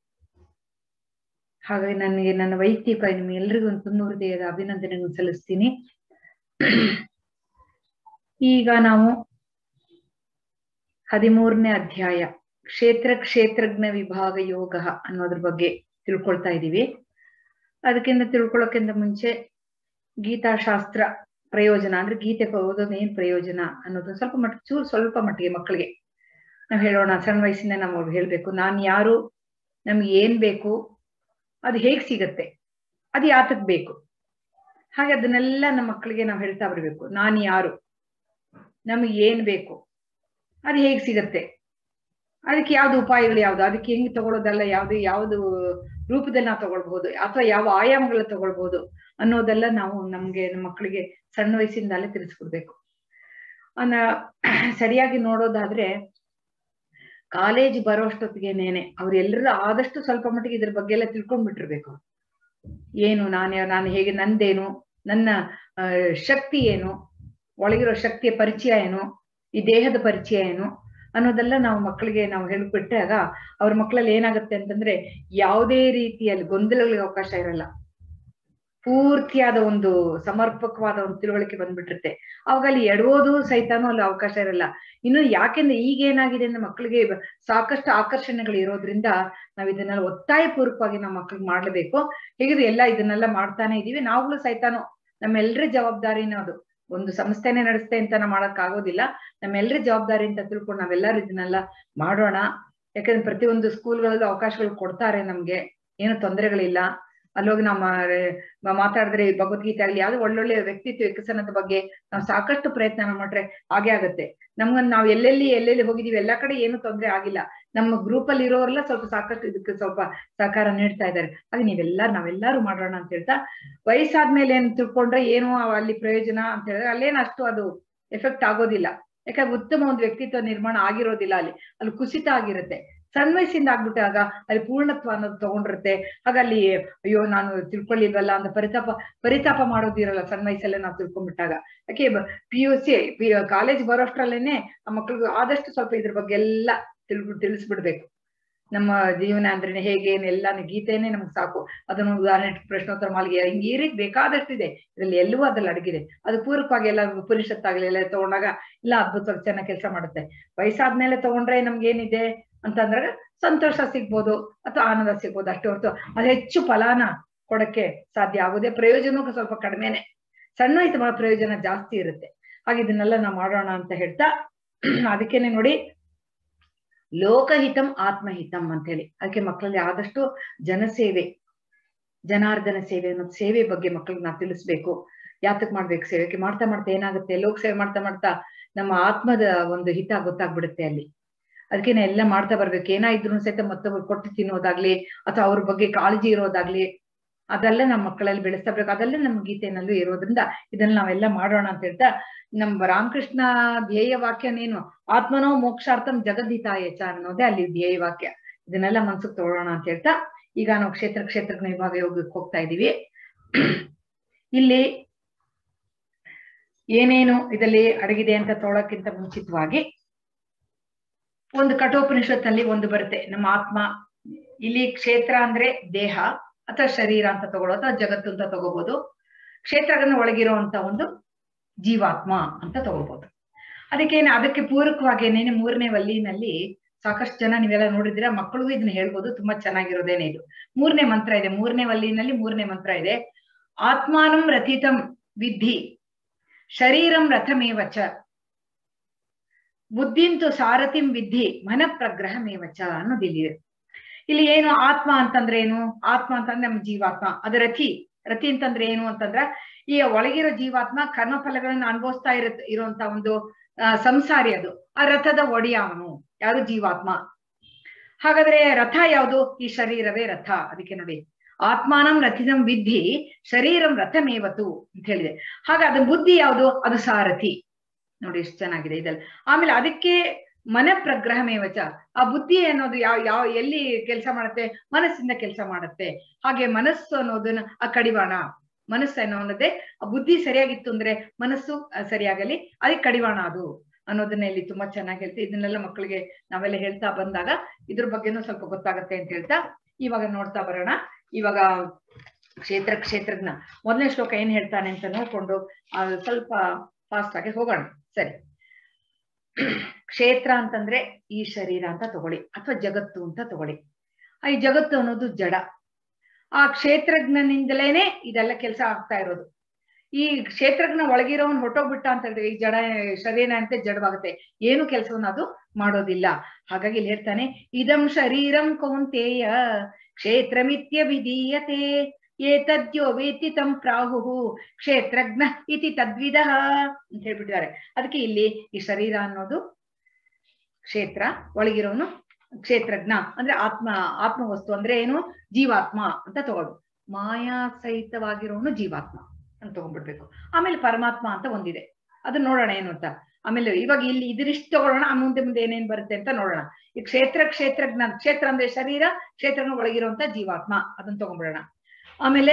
ಹಾಗಾಗಿ ನನಗೆ ನನ್ನ ವೈಯಕ್ತಿಕ ನಿಮ್ಮೆಲ್ಲರಿಗೂ ಒಂದು ತುಂಬ ಹೃದಯದ ಅಭಿನಂದನೆಗಳನ್ನು ಸಲ್ಲಿಸ್ತೀನಿ ಈಗ ನಾವು ಹದಿಮೂರನೇ ಅಧ್ಯಾಯ ಕ್ಷೇತ್ರ ಕ್ಷೇತ್ರಜ್ಞ ವಿಭಾಗ ಯೋಗ ಅನ್ನೋದ್ರ ಬಗ್ಗೆ ತಿಳ್ಕೊಳ್ತಾ ಇದ್ದೀವಿ ಅದಕ್ಕಿಂತ ತಿಳ್ಕೊಳ್ಳೋಕ್ಕಿಂತ ಮುಂಚೆ ಗೀತಾಶಾಸ್ತ್ರ ಪ್ರಯೋಜನ ಅಂದ್ರೆ ಗೀತೆ ಓದೋದು ಏನ್ ಪ್ರಯೋಜನ ಅನ್ನೋದು ಸ್ವಲ್ಪ ಮಟ್ಟ ಚೂರು ಸ್ವಲ್ಪ ಮಟ್ಟಿಗೆ ಮಕ್ಕಳಿಗೆ ನಾವು ಹೇಳೋಣ ಸಣ್ಣ ವಯಸ್ಸಿಂದ ನಾವು ಅವ್ರಿಗೆ ಹೇಳ್ಬೇಕು ನಾನ್ ಯಾರು ನಮ್ಗೆ ಏನ್ ಬೇಕು ಅದು ಹೇಗ್ ಸಿಗತ್ತೆ ಅದು ಯಾತಕ್ ಬೇಕು ಹಾಗೆ ಅದನ್ನೆಲ್ಲ ನಮ್ಮ ಮಕ್ಕಳಿಗೆ ನಾವು ಹೇಳ್ತಾ ಬರ್ಬೇಕು ನಾನ್ ಯಾರು ನಮಗೆ ಏನ್ ಬೇಕು ಅದು ಹೇಗ್ ಸಿಗತ್ತೆ ಅದಕ್ಕೆ ಯಾವ್ದು ಉಪಾಯಗಳು ಯಾವ್ದು ಅದಕ್ಕೆ ಹೆಂಗ್ ತಗೊಳ್ಳೋದಲ್ಲ ಯಾವ್ದು ಯಾವ್ದು ರೂಪದಲ್ಲಿ ನಾವು ತಗೊಳ್ಬಹುದು ಅಥವಾ ಯಾವ ಆಯಾಮಗಳ ತಗೊಳ್ಬಹುದು ಅನ್ನೋದೆಲ್ಲ ನಾವು ನಮ್ಗೆ ನಮ್ಮ ಮಕ್ಕಳಿಗೆ ಸಣ್ಣ ವಯಸ್ಸಿಂದಲೇ ತಿಳಿಸ್ಕೊಡ್ಬೇಕು ಅನ್ನ ಸರಿಯಾಗಿ ನೋಡೋದಾದ್ರೆ ಕಾಲೇಜ್ ಬರೋಷ್ಟೊತ್ತಿಗೆನೇನೆ ಅವ್ರೆಲ್ಲರೂ ಆದಷ್ಟು ಸ್ವಲ್ಪ ಮಟ್ಟಿಗೆ ಇದ್ರ ಬಗ್ಗೆ ಎಲ್ಲ ತಿಳ್ಕೊಂಡ್ಬಿಟ್ಟಿರ್ಬೇಕು ಏನು ನಾನು ನಾನು ಹೇಗೆ ನಂದೇನು ನನ್ನ ಆ, ಶಕ್ತಿ ಏನು ಒಳಗಿರೋ ಶಕ್ತಿಯ ಪರಿಚಯ ಏನು ಈ ದೇಹದ ಪರಿಚಯ ಏನು ಅನ್ನೋದೆಲ್ಲ ನಾವು ಮಕ್ಕಳಿಗೆ ನಾವು ಹೇಳ್ಬಿಟ್ಟಾಗ ಅವ್ರ ಮಕ್ಕಳಲ್ಲಿ ಏನಾಗುತ್ತೆ ಅಂತಂದ್ರೆ ಯಾವುದೇ ರೀತಿಯಲ್ಲಿ ಗೊಂದಲಗಳಿಗೆ ಅವಕಾಶ ಇರಲ್ಲ ಪೂರ್ತಿಯಾದ ಒಂದು ಸಮರ್ಪಕವಾದ ಒಂದು ತಿಳುವಳಿಕೆ ಬಂದ್ಬಿಟ್ಟಿರುತ್ತೆ ಅವಾಗ ಅಲ್ಲಿ ಎಡವೋದು ಸಹಿತಾನು ಅಲ್ಲಿ ಅವಕಾಶ ಇರಲ್ಲ ಇನ್ನು ಯಾಕೆಂದ್ರೆ ಈಗ ಏನಾಗಿದೆ ಅಂದ್ರೆ ಮಕ್ಕಳಿಗೆ ಬ- ಸಾಕಷ್ಟು ಆಕರ್ಷಣೆಗಳು ಇರೋದ್ರಿಂದ ನಾವ್ ಇದನ್ನೆಲ್ಲ ಒತ್ತಾಯ ಪೂರ್ವಕವಾಗಿ ನಾವು ಮಕ್ಳಿಗೆ ಮಾಡ್ಲೇಬೇಕು ಹೇಗಿದ್ರೆ ಎಲ್ಲ ಇದನ್ನೆಲ್ಲ ಮಾಡ್ತಾನೆ ಇದೀವಿ ನಾವುಗಳು ಸಹಿತಾನು ನಮ್ಮೆಲ್ಲರ ಜವಾಬ್ದಾರಿನೇ ಅದು ಒಂದು ಸಂಸ್ಥೆನೆ ನಡೆಸ್ತೆ ಅಂತ ನಾವು ಮಾಡಕ್ ಆಗೋದಿಲ್ಲ ನಮ್ಮೆಲ್ಲರ ಜವಾಬ್ದಾರಿ ಅಂತ ತಿಳ್ಕೊಂಡು ನಾವೆಲ್ಲರೂ ಇದನ್ನೆಲ್ಲ ಮಾಡೋಣ ಯಾಕಂದ್ರೆ ಪ್ರತಿಯೊಂದು ಸ್ಕೂಲ್ಗಳಲ್ಲೂ ಅವಕಾಶಗಳು ಕೊಡ್ತಾರೆ ನಮ್ಗೆ ಏನು ತೊಂದರೆಗಳಿಲ್ಲ ಅಲ್ಲೋಗಿ ನಾವು ಮಾ- ಮಾತಾಡಿದ್ರೆ ಈ ಭಗವದ್ಗೀತೆ ಆಗ್ಲಿ ಯಾವ್ದು ಒಳ್ಳೊಳ್ಳೆ ವ್ಯಕ್ತಿತ್ವ ವಿಕಸನದ ಬಗ್ಗೆ ನಾವು ಸಾಕಷ್ಟು ಪ್ರಯತ್ನ ಮಾಡ್ರೆ ಹಾಗೆ ಆಗತ್ತೆ ನಮ್ಗೊಂದು ನಾವು ಎಲ್ಲೆಲ್ಲಿ ಎಲ್ಲೆಲ್ಲಿ ಹೋಗಿದೀವಿ ಎಲ್ಲಾ ಕಡೆ ಏನು ತೊಂದರೆ ಆಗಿಲ್ಲ ನಮ್ಮ ಗ್ರೂಪ್ ಅಲ್ಲಿ ಇರೋರೆಲ್ಲ ಸ್ವಲ್ಪ ಸಾಕಷ್ಟು ಇದಕ್ಕೆ ಸ್ವಲ್ಪ ಸಹಕಾರ ನೀಡ್ತಾ ಇದ್ದಾರೆ ಹಾಗೆ ನೀವೆಲ್ಲ ನಾವೆಲ್ಲರೂ ಮಾಡೋಣ ಅಂತ ಹೇಳ್ತಾ ವಯಸ್ಸಾದ್ಮೇಲೆ ಏನ್ ತಿಳ್ಕೊಂಡ್ರೆ ಏನು ಅಲ್ಲಿ ಪ್ರಯೋಜನ ಅಂತ ಹೇಳಿದ್ರೆ ಅಲ್ಲೇನು ಅಷ್ಟು ಅದು ಎಫೆಕ್ಟ್ ಆಗೋದಿಲ್ಲ ಯಾಕಂದ್ರೆ ಉತ್ತಮ ಒಂದು ವ್ಯಕ್ತಿತ್ವ ನಿರ್ಮಾಣ ಆಗಿರೋದಿಲ್ಲ ಅಲ್ಲಿ ಅಲ್ಲಿ ಕುಸಿತ ಆಗಿರುತ್ತೆ ಸಣ್ಣ ವಯಸ್ಸಿಂದ ಆಗ್ಬಿಟ್ಟಾಗ ಅಲ್ಲಿ ಪೂರ್ಣತ್ವ ಅನ್ನೋದು ತಗೊಂಡಿರುತ್ತೆ ಆಗ ಅಲ್ಲಿ ಅಯ್ಯೋ ನಾನು ತಿಳ್ಕೊಳ್ಳಿಲ್ವಲ್ಲ ಅಂತ ಪರಿತಾಪ ಪರಿತಾಪ ಮಾಡೋದಿರಲ್ಲ ಸಣ್ಣ ವಯಸ್ಸಲ್ಲೇ ನಾವು ತಿಳ್ಕೊಂಡ್ಬಿಟ್ಟಾಗ ಯಾಕೆ ಪಿ ಯು ಸಿ ಕಾಲೇಜ್ ಬರೋಷ್ಟ್ರಲ್ಲೇನೆ ಆ ಮಕ್ಳಿಗೆ ಆದಷ್ಟು ಸ್ವಲ್ಪ ಇದ್ರ ಬಗ್ಗೆ ಎಲ್ಲ ತಿಳ್ ತಿಳಿಸ್ಬಿಡ್ಬೇಕು ನಮ್ಮ ಜೀವನ ಅಂದ್ರೆ ಹೇಗೆ ಎಲ್ಲಾನು ಗೀತೆನೇ ನಮ್ಗೆ ಸಾಕು ಅದನ್ನ ಉದಾಹರಣೆ ಪ್ರಶ್ನೋತ್ತರ ಮಾಲಿಗೆ ಹಿಂಗೆ ಈ ರೀತಿ ಬೇಕಾದಷ್ಟಿದೆ ಇದ್ರಲ್ಲಿ ಎಲ್ಲವೂ ಅದ್ರಲ್ಲಿ ಅಡಗಿದೆ ಅದು ಪೂರಕವಾಗಿ ಎಲ್ಲ ಉಪನಿಷತ್ತಾಗ್ಲಿ ಎಲ್ಲ ತಗೊಂಡಾಗ ಇಲ್ಲ ಅದ್ಭುತವಾಗಿ ಚೆನ್ನಾಗಿ ಕೆಲಸ ಮಾಡುತ್ತೆ ವಯಸ್ಸಾದ್ಮೇಲೆ ತಗೊಂಡ್ರೆ ನಮ್ಗೆ ಏನಿದೆ ಅಂತಂದ್ರೆ ಸಂತೋಷ ಸಿಗ್ಬೋದು ಅಥವಾ ಆನಂದ ಸಿಗ್ಬೋದು ಅಷ್ಟೇ ಹೊರತು ಅದು ಹೆಚ್ಚು ಫಲಾನ ಕೊಡಕ್ಕೆ ಸಾಧ್ಯ ಆಗುದೇ ಪ್ರಯೋಜನಕ್ಕೂ ಸ್ವಲ್ಪ ಕಡಿಮೆನೆ ಸಣ್ಣ ವಯಸ್ಸು ಬಹಳ ಪ್ರಯೋಜನ ಜಾಸ್ತಿ ಇರುತ್ತೆ ಹಾಗೆ ಇದನ್ನೆಲ್ಲ ನಾವು ಮಾಡೋಣ ಅಂತ ಹೇಳ್ತಾ ಅದಕ್ಕೇನೆ ನೋಡಿ ಲೋಕಹಿತಂ ಆತ್ಮಹಿತಂ ಅಂತ ಹೇಳಿ ಅದಕ್ಕೆ ಮಕ್ಕಳಲ್ಲಿ ಆದಷ್ಟು ಜನಸೇವೆ ಜನಾರ್ದನ ಸೇವೆ ಅನ್ನೋದು ಸೇವೆ ಬಗ್ಗೆ ಮಕ್ಕಳಿಗೆ ನಾವು ತಿಳಿಸ್ಬೇಕು ಯಾತಕ್ ಮಾಡ್ಬೇಕು ಸೇವೆಗೆ ಮಾಡ್ತಾ ಮಾಡ್ತಾ ಏನಾಗುತ್ತೆ ಲೋಕ ಸೇವೆ ಮಾಡ್ತಾ ಮಾಡ್ತಾ ನಮ್ಮ ಆತ್ಮದ ಒಂದು ಹಿತ ಗೊತ್ತಾಗ್ಬಿಡುತ್ತೆ ಅಲ್ಲಿ ಅದಕ್ಕೆ ನಾ ಎಲ್ಲ ಮಾಡ್ತಾ ಬರ್ಬೇಕು ಏನಾಯ್ದ್ರು ಸಹಿತ ಮತ್ತೊಬ್ರು ಕೊಟ್ಟು ತಿನ್ನೋದಾಗ್ಲಿ ಅಥವಾ ಅವ್ರ ಬಗ್ಗೆ ಕಾಳಜಿ ಇರೋದಾಗ್ಲಿ ಅದೆಲ್ಲ ನಮ್ಮ ಮಕ್ಕಳಲ್ಲಿ ಬೆಳೆಸ್ತಾ ಬರ್ಬೇಕು ಅದೆಲ್ಲ ನಮ್ಮ ಗೀತೆನಲ್ಲೂ ಇರೋದ್ರಿಂದ ಇದನ್ನ ನಾವೆಲ್ಲ ಮಾಡೋಣ ಅಂತ ಹೇಳ್ತಾ ನಮ್ಮ ರಾಮಕೃಷ್ಣ ಧ್ಯೇಯ ವಾಕ್ಯನೇನು ಆತ್ಮನೋ ಮೋಕ್ಷಾರ್ಥಂ ಜಗದ್ಹಿತಾಯ ಚ ಅನ್ನೋದೇ ಅಲ್ಲಿ ಧ್ಯೇಯ ವಾಕ್ಯ ಇದನ್ನೆಲ್ಲ ಮನ್ಸಿಗೆ ತಗೊಳ್ಳೋಣ ಅಂತ ಹೇಳ್ತಾ ಈಗ ನಾವು ಕ್ಷೇತ್ರ ಕ್ಷೇತ್ರಜ್ಞ ವಿಭಾಗ ಯೋಗಕ್ಕೆ ಹೋಗ್ತಾ ಇದೀವಿ ಇಲ್ಲಿ ಏನೇನು ಇದರಲ್ಲಿ ಅಡಗಿದೆ ಅಂತ ತೊಗೊಳಕ್ಕಿಂತ ಮುಂಚಿತವಾಗಿ ಒಂದು ಕಠೋಪನಿಷತ್ನಲ್ಲಿ ಒಂದು ಬರುತ್ತೆ ನಮ್ಮ ಆತ್ಮ ಇಲ್ಲಿ ಕ್ಷೇತ್ರ ಅಂದ್ರೆ ದೇಹ ಅಥವಾ ಶರೀರ ಅಂತ ತಗೊಳ್ಳೋ ಅಥವಾ ಜಗತ್ತು ಅಂತ ತಗೋಬಹುದು ಕ್ಷೇತ್ರಗಳನ್ನ ಒಳಗಿರುವಂತ ಒಂದು ಜೀವಾತ್ಮ ಅಂತ ತಗೋಬಹುದು ಅದಕ್ಕೇನೆ ಅದಕ್ಕೆ ಪೂರಕವಾಗೇನೇನೆ ಮೂರನೇ ವಲ್ಲಿನಲ್ಲಿ ಸಾಕಷ್ಟು ಜನ ನೀವೆಲ್ಲ ನೋಡಿದ್ರೆ ಮಕ್ಕಳಿಗೂ ಇದನ್ನ ಹೇಳ್ಬೋದು ತುಂಬಾ ಚೆನ್ನಾಗಿರೋದೇನೆ ಇದು ಮೂರನೇ ಮಂತ್ರ ಇದೆ ಮೂರನೇ ವಲ್ಲಿನಲ್ಲಿ ಮೂರನೇ ಮಂತ್ರ ಇದೆ ಆತ್ಮಾನಂ ರಥಿತಂ ವಿದ್ಧಿ ಶರೀರಂ ರಥಮೇವಚ ಬುದ್ಧಿಂತು ಸಾರಥಿಂ ವಿದ್ಧಿ ಮನ ಪ್ರಗ್ರಹಮೇವಚ ಅನ್ನೋದು ಇಲ್ಲಿದೆ ಇಲ್ಲಿ ಏನು ಆತ್ಮ ಅಂತಂದ್ರೆ ಏನು ಆತ್ಮ ಅಂತಂದ್ರೆ ನಮ್ಮ ಜೀವಾತ್ಮ ಅದು ರಥಿ ರಥಿ ಅಂತಂದ್ರೆ ಏನು ಅಂತಂದ್ರ ಈ ಒಳಗಿರೋ ಜೀವಾತ್ಮ ಕರ್ಮಫಲಗಳನ್ನ ಅನುಭವಿಸ್ತಾ ಇರ ಇರುವಂತ ಒಂದು ಆ, ಸಂಸಾರಿ ಅದು ಆ ರಥದ ಒಡೆಯ ಅವನು ಯಾರು ಜೀವಾತ್ಮ ಹಾಗಾದ್ರೆ ರಥ ಯಾವುದು ಈ ಶರೀರವೇ ರಥ ಅದಕ್ಕೆ ನೋಡಿ ಆತ್ಮಾನಂ ರಥಿತಂ ವಿದ್ಧಿ ಶರೀರಂ ರಥಮೇವತು ಅಂತ ಹೇಳಿದೆ ಹಾಗ ಅದು ಬುದ್ಧಿ ಯಾವುದು ಅದು ಸಾರಥಿ ನೋಡಿ ಎಷ್ಟು ಚೆನ್ನಾಗಿದೆ ಇದೆಲ್ಲ ಆಮೇಲೆ ಅದಕ್ಕೆ ಮನ ಪ್ರಗ್ರಹಮೇವಚ ಆ ಬುದ್ಧಿ ಅನ್ನೋದು ಯಾವ ಯಾವ ಎಲ್ಲಿ ಕೆಲಸ ಮಾಡುತ್ತೆ ಮನಸ್ಸಿಂದ ಕೆಲಸ ಮಾಡುತ್ತೆ ಹಾಗೆ ಮನಸ್ಸು ಅನ್ನೋದನ್ನ ಆ ಕಡಿವಾಣ ಮನಸ್ಸು ಅನ್ನೋದೇ ಆ ಬುದ್ಧಿ ಸರಿಯಾಗಿತ್ತು ಅಂದ್ರೆ ಮನಸ್ಸು ಆ, ಸರಿಯಾಗಲಿ ಅದಕ್ಕೆ ಕಡಿವಾಣ ಅದು ಅನ್ನೋದನ್ನ ಇಲ್ಲಿ ತುಂಬಾ ಚೆನ್ನಾಗಿ ಹೇಳ್ತೀವಿ ಇದನ್ನೆಲ್ಲ ಮಕ್ಕಳಿಗೆ ನಾವೆಲ್ಲ ಹೇಳ್ತಾ ಬಂದಾಗ ಇದ್ರ ಬಗ್ಗೆನೂ ಸ್ವಲ್ಪ ಗೊತ್ತಾಗತ್ತೆ ಅಂತ ಹೇಳ್ತಾ ಇವಾಗ ನೋಡ್ತಾ ಬರೋಣ ಇವಾಗ ಕ್ಷೇತ್ರ ಕ್ಷೇತ್ರಜ್ಞ ಮೊದಲನೇ ಶ್ಲೋಕ ಏನ್ ಹೇಳ್ತಾನೆ ಅಂತ ನೋಡ್ಕೊಂಡು ಆ, ಸ್ವಲ್ಪ ಫಾಸ್ಟ್ ಆಗಿ ಹೋಗೋಣ ಸರಿ ಕ್ಷೇತ್ರ ಅಂತಂದ್ರೆ ಈ ಶರೀರ ಅಂತ ತಗೊಳ್ಳಿ ಅಥವಾ ಜಗತ್ತು ಅಂತ ತಗೊಳ್ಳಿ ಆ ಈ ಜಗತ್ತು ಅನ್ನೋದು ಜಡ ಆ ಕ್ಷೇತ್ರಜ್ಞನಿಂದಲೇನೆ ಇದೆಲ್ಲ ಕೆಲಸ ಆಗ್ತಾ ಇರೋದು ಈ ಕ್ಷೇತ್ರಜ್ಞ ಒಳಗಿರೋನ್ ಹೊಟ್ಟೋಗ್ಬಿಟ್ಟ ಅಂತ ಹೇಳಿದ್ರೆ ಈ ಜಡ ಶರೀರ ಅಂತ ಜಡವಾಗುತ್ತೆ ಏನು ಕೆಲಸವನ್ನ ಅದು ಮಾಡೋದಿಲ್ಲ ಹಾಗಾಗಿ ಇಲ್ಲಿ ಹೇಳ್ತಾನೆ ಇದಂ ಶರೀರಂ ಕೌಂತೇಯ ಕ್ಷೇತ್ರಮಿತ್ಯ ವಿಧೀಯತೆ ಏತದ್ಯೋ ವೇತಿ ತಂ ಪ್ರಾಹು ಕ್ಷೇತ್ರಜ್ಞ ಇತಿ ತದ್ವಿಧ ಅಂತ ಹೇಳ್ಬಿಟ್ಟಿದ್ದಾರೆ ಅದಕ್ಕೆ ಇಲ್ಲಿ ಈ ಶರೀರ ಅನ್ನೋದು ಕ್ಷೇತ್ರ ಒಳಗಿರೋನು ಕ್ಷೇತ್ರಜ್ಞ ಅಂದ್ರೆ ಆತ್ಮ ಆತ್ಮವಸ್ತು ಅಂದ್ರೆ ಏನು ಜೀವಾತ್ಮ ಅಂತ ತಗೊಳ್ಳು ಮಾಯಾ ಸಹಿತವಾಗಿರೋನು ಜೀವಾತ್ಮ ಅಂತ ತಗೊಂಡ್ಬಿಡ್ಬೇಕು ಆಮೇಲೆ ಪರಮಾತ್ಮ ಅಂತ ಒಂದಿದೆ ಅದನ್ನ ನೋಡೋಣ ಏನು ಅಂತ ಆಮೇಲೆ ಇವಾಗ ಇಲ್ಲಿ ಇದಿಷ್ಟು ತಗೊಳ್ಳೋಣ ಆ ಮುಂದೆ ಮುಂದೆ ಏನೇನ್ ಬರುತ್ತೆ ಅಂತ ನೋಡೋಣ ಈ ಕ್ಷೇತ್ರ ಕ್ಷೇತ್ರಜ್ಞ ಕ್ಷೇತ್ರ ಅಂದ್ರೆ ಶರೀರ ಕ್ಷೇತ್ರನ ಒಳಗಿರುವಂತ ಜೀವಾತ್ಮ ಅದನ್ನ ತಗೊಂಡ್ಬಿಡೋಣ ಆಮೇಲೆ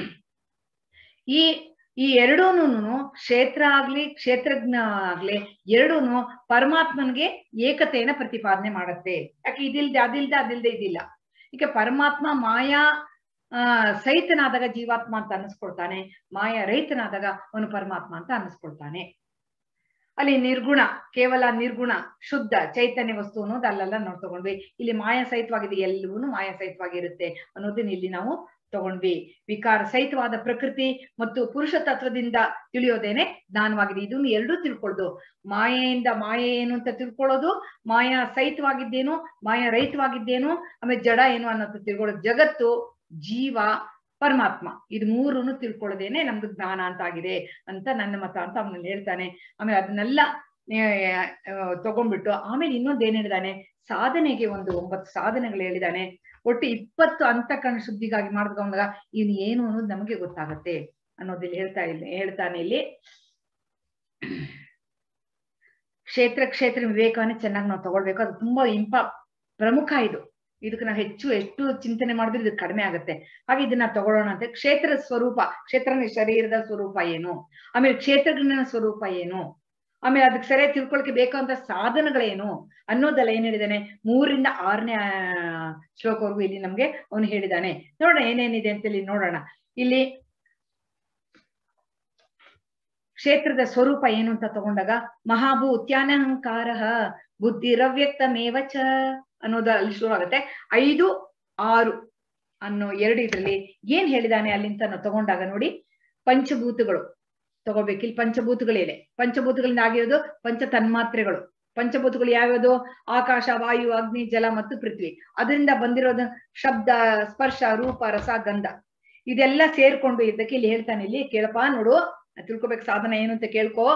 ಈ ಈ ಎರಡೂನು ಕ್ಷೇತ್ರ ಆಗ್ಲಿ ಕ್ಷೇತ್ರಜ್ಞ ಆಗ್ಲಿ ಎರಡೂನು ಪರಮಾತ್ಮನ್ಗೆ ಏಕತೆಯನ್ನ ಪ್ರತಿಪಾದನೆ ಮಾಡತ್ತೆ ಯಾಕೆ ಇದಿಲ್ದೆ ಅದಿಲ್ದೆ ಅದಿಲ್ದೆ ಇದಿಲ್ಲ ಈಗ ಪರಮಾತ್ಮ ಮಾಯಾ ಆ ಸಹಿತನಾದಾಗ ಜೀವಾತ್ಮ ಅಂತ ಅನ್ನಿಸ್ಕೊಳ್ತಾನೆ ಮಾಯಾ ರಹಿತನಾದಾಗ ಅವನು ಪರಮಾತ್ಮ ಅಂತ ಅನ್ನಿಸ್ಕೊಳ್ತಾನೆ ಅಲ್ಲಿ ನಿರ್ಗುಣ ಕೇವಲ ನಿರ್ಗುಣ ಶುದ್ಧ ಚೈತನ್ಯ ವಸ್ತು ಅನ್ನೋದು ಅಲ್ಲೆಲ್ಲ ನಾವು ತಗೊಂಡ್ವಿ ಇಲ್ಲಿ ಮಾಯಾ ಸಹಿತವಾಗಿದೆ ಎಲ್ಲವೂ ಮಾಯಾ ಸಹಿತವಾಗಿರುತ್ತೆ ಅನ್ನೋದನ್ನ ಇಲ್ಲಿ ನಾವು ತಗೊಂಡ್ವಿ ವಿಕಾರ ಸಹಿತವಾದ ಪ್ರಕೃತಿ ಮತ್ತು ಪುರುಷ ತತ್ವದಿಂದ ತಿಳಿಯೋದೇನೆ ಜ್ಞಾನವಾಗಿದೆ ಇದನ್ನು ಎರಡೂ ತಿಳ್ಕೊಳ್ಳೋದು ಮಾಯೆಯಿಂದ ಮಾಯೆ ಏನು ಅಂತ ತಿಳ್ಕೊಳ್ಳೋದು ಮಾಯಾ ಸಹಿತವಾಗಿದ್ದೇನು ಮಾಯಾ ರಹಿತವಾಗಿದ್ದೇನು ಆಮೇಲೆ ಜಡ ಏನು ಅನ್ನೋದು ತಿಳ್ಕೊಳ್ಳೋದು ಜಗತ್ತು ಜೀವ ಪರಮಾತ್ಮ ಇದು ಮೂರನ್ನು ತಿಳ್ಕೊಳ್ಳೋದೇನೆ ನಮ್ದು ಜ್ಞಾನ ಅಂತ ಆಗಿದೆ ಅಂತ ನನ್ನ ಮತ ಅಂತ ಅವನಲ್ಲಿ ಹೇಳ್ತಾನೆ ಆಮೇಲೆ ಅದನ್ನೆಲ್ಲ ಆ, ತಗೊಂಡ್ಬಿಟ್ಟು ಆಮೇಲೆ ಇನ್ನೊಂದು ಏನ್ ಹೇಳಿದಾನೆ ಸಾಧನೆಗೆ ಒಂದು ಒಂಬತ್ತು ಸಾಧನೆಗಳು ಹೇಳಿದಾನೆ ಒಟ್ಟು ಇಪ್ಪತ್ತು ಅಂತಕರಣ ಶುದ್ಧಿಗಾಗಿ ಮಾಡಿದ್ಕೊಂಡಾಗ ಇನ್ ಏನು ಅನ್ನೋದು ನಮಗೆ ಗೊತ್ತಾಗತ್ತೆ ಅನ್ನೋದಿಲ್ಲಿ ಹೇಳ್ತಾ ಇಲ್ಲ ಹೇಳ್ತಾನೆ ಇಲ್ಲಿ ಕ್ಷೇತ್ರ ಕ್ಷೇತ್ರ ವಿವೇಕವನ್ನ ಚೆನ್ನಾಗಿ ನಾವು ತಗೊಳ್ಬೇಕು ಅದು ತುಂಬಾ ಇಂಪ ಪ್ರಮುಖ ಇದು ಇದಕ್ಕೆ ನಾವು ಹೆಚ್ಚು ಎಷ್ಟು ಚಿಂತನೆ ಮಾಡಿದ್ರೆ ಇದು ಕಡಿಮೆ ಆಗುತ್ತೆ ಹಾಗೆ ಇದನ್ನ ತಗೊಳ್ಳೋಣ ಅಂತ ಕ್ಷೇತ್ರ ಸ್ವರೂಪ ಕ್ಷೇತ್ರ ಶರೀರದ ಸ್ವರೂಪ ಏನು ಆಮೇಲೆ ಕ್ಷೇತ್ರಜ್ಞನ ಸ್ವರೂಪ ಏನು ಆಮೇಲೆ ಅದಕ್ಕೆ ಸರಿಯಾಗಿ ತಿಳ್ಕೊಳಕ್ಕೆ ಬೇಕಾದಂತ ಸಾಧನಗಳೇನು ಅನ್ನೋದೆಲ್ಲ ಏನ್ ಹೇಳಿದಾನೆ ಮೂರರಿಂದ ಆರನೇ ಆ, ಶ್ಲೋಕವರೆಗೂ ಇಲ್ಲಿ ನಮ್ಗೆ ಅವನು ಹೇಳಿದಾನೆ ನೋಡೋಣ ಏನೇನಿದೆ ಅಂತ ಇಲ್ಲಿ ನೋಡೋಣ ಇಲ್ಲಿ ಕ್ಷೇತ್ರದ ಸ್ವರೂಪ ಏನು ಅಂತ ತಗೊಂಡಾಗ ಮಹಾಭೂತ್ಯಾನಹಂಕಾರ ಬುದ್ಧಿರವ್ಯಕ್ತಮೇವ ಚ ಅನ್ನೋದು ಅಲ್ಲಿ ಶುರು ಆಗುತ್ತೆ ಐದು ಆರು ಅನ್ನೋ ಎರಡು ಇದ್ರಲ್ಲಿ ಏನ್ ಹೇಳಿದಾನೆ ಅಲ್ಲಿಂತ ನಾವು ತಗೊಂಡಾಗ ನೋಡಿ ಪಂಚಭೂತಗಳು ತಗೋಬೇಕು ಇಲ್ಲಿ ಪಂಚಭೂತಗಳಿದೆ ಪಂಚಭೂತಗಳಿಂದ ಆಗಿರೋದು ಪಂಚ ತನ್ಮಾತ್ರೆಗಳು ಪಂಚಭೂತಗಳು ಯಾವ್ಯಾವುದು ಆಕಾಶ ವಾಯು ಅಗ್ನಿ ಜಲ ಮತ್ತು ಪೃಥ್ವಿ ಅದರಿಂದ ಬಂದಿರೋದು ಶಬ್ದ ಸ್ಪರ್ಶ ರೂಪ ರಸ ಗಂಧ ಇದೆಲ್ಲ ಸೇರ್ಕೊಂಡು ಇದ್ದಕ್ಕೆ ಇಲ್ಲಿ ಹೇಳ್ತಾನೆ ಇಲ್ಲಿ ಕೇಳಪ್ಪ ನೋಡು ತಿಳ್ಕೊಬೇಕು ಸಾಧನ ಏನು ಅಂತ ಕೇಳ್ಕೊ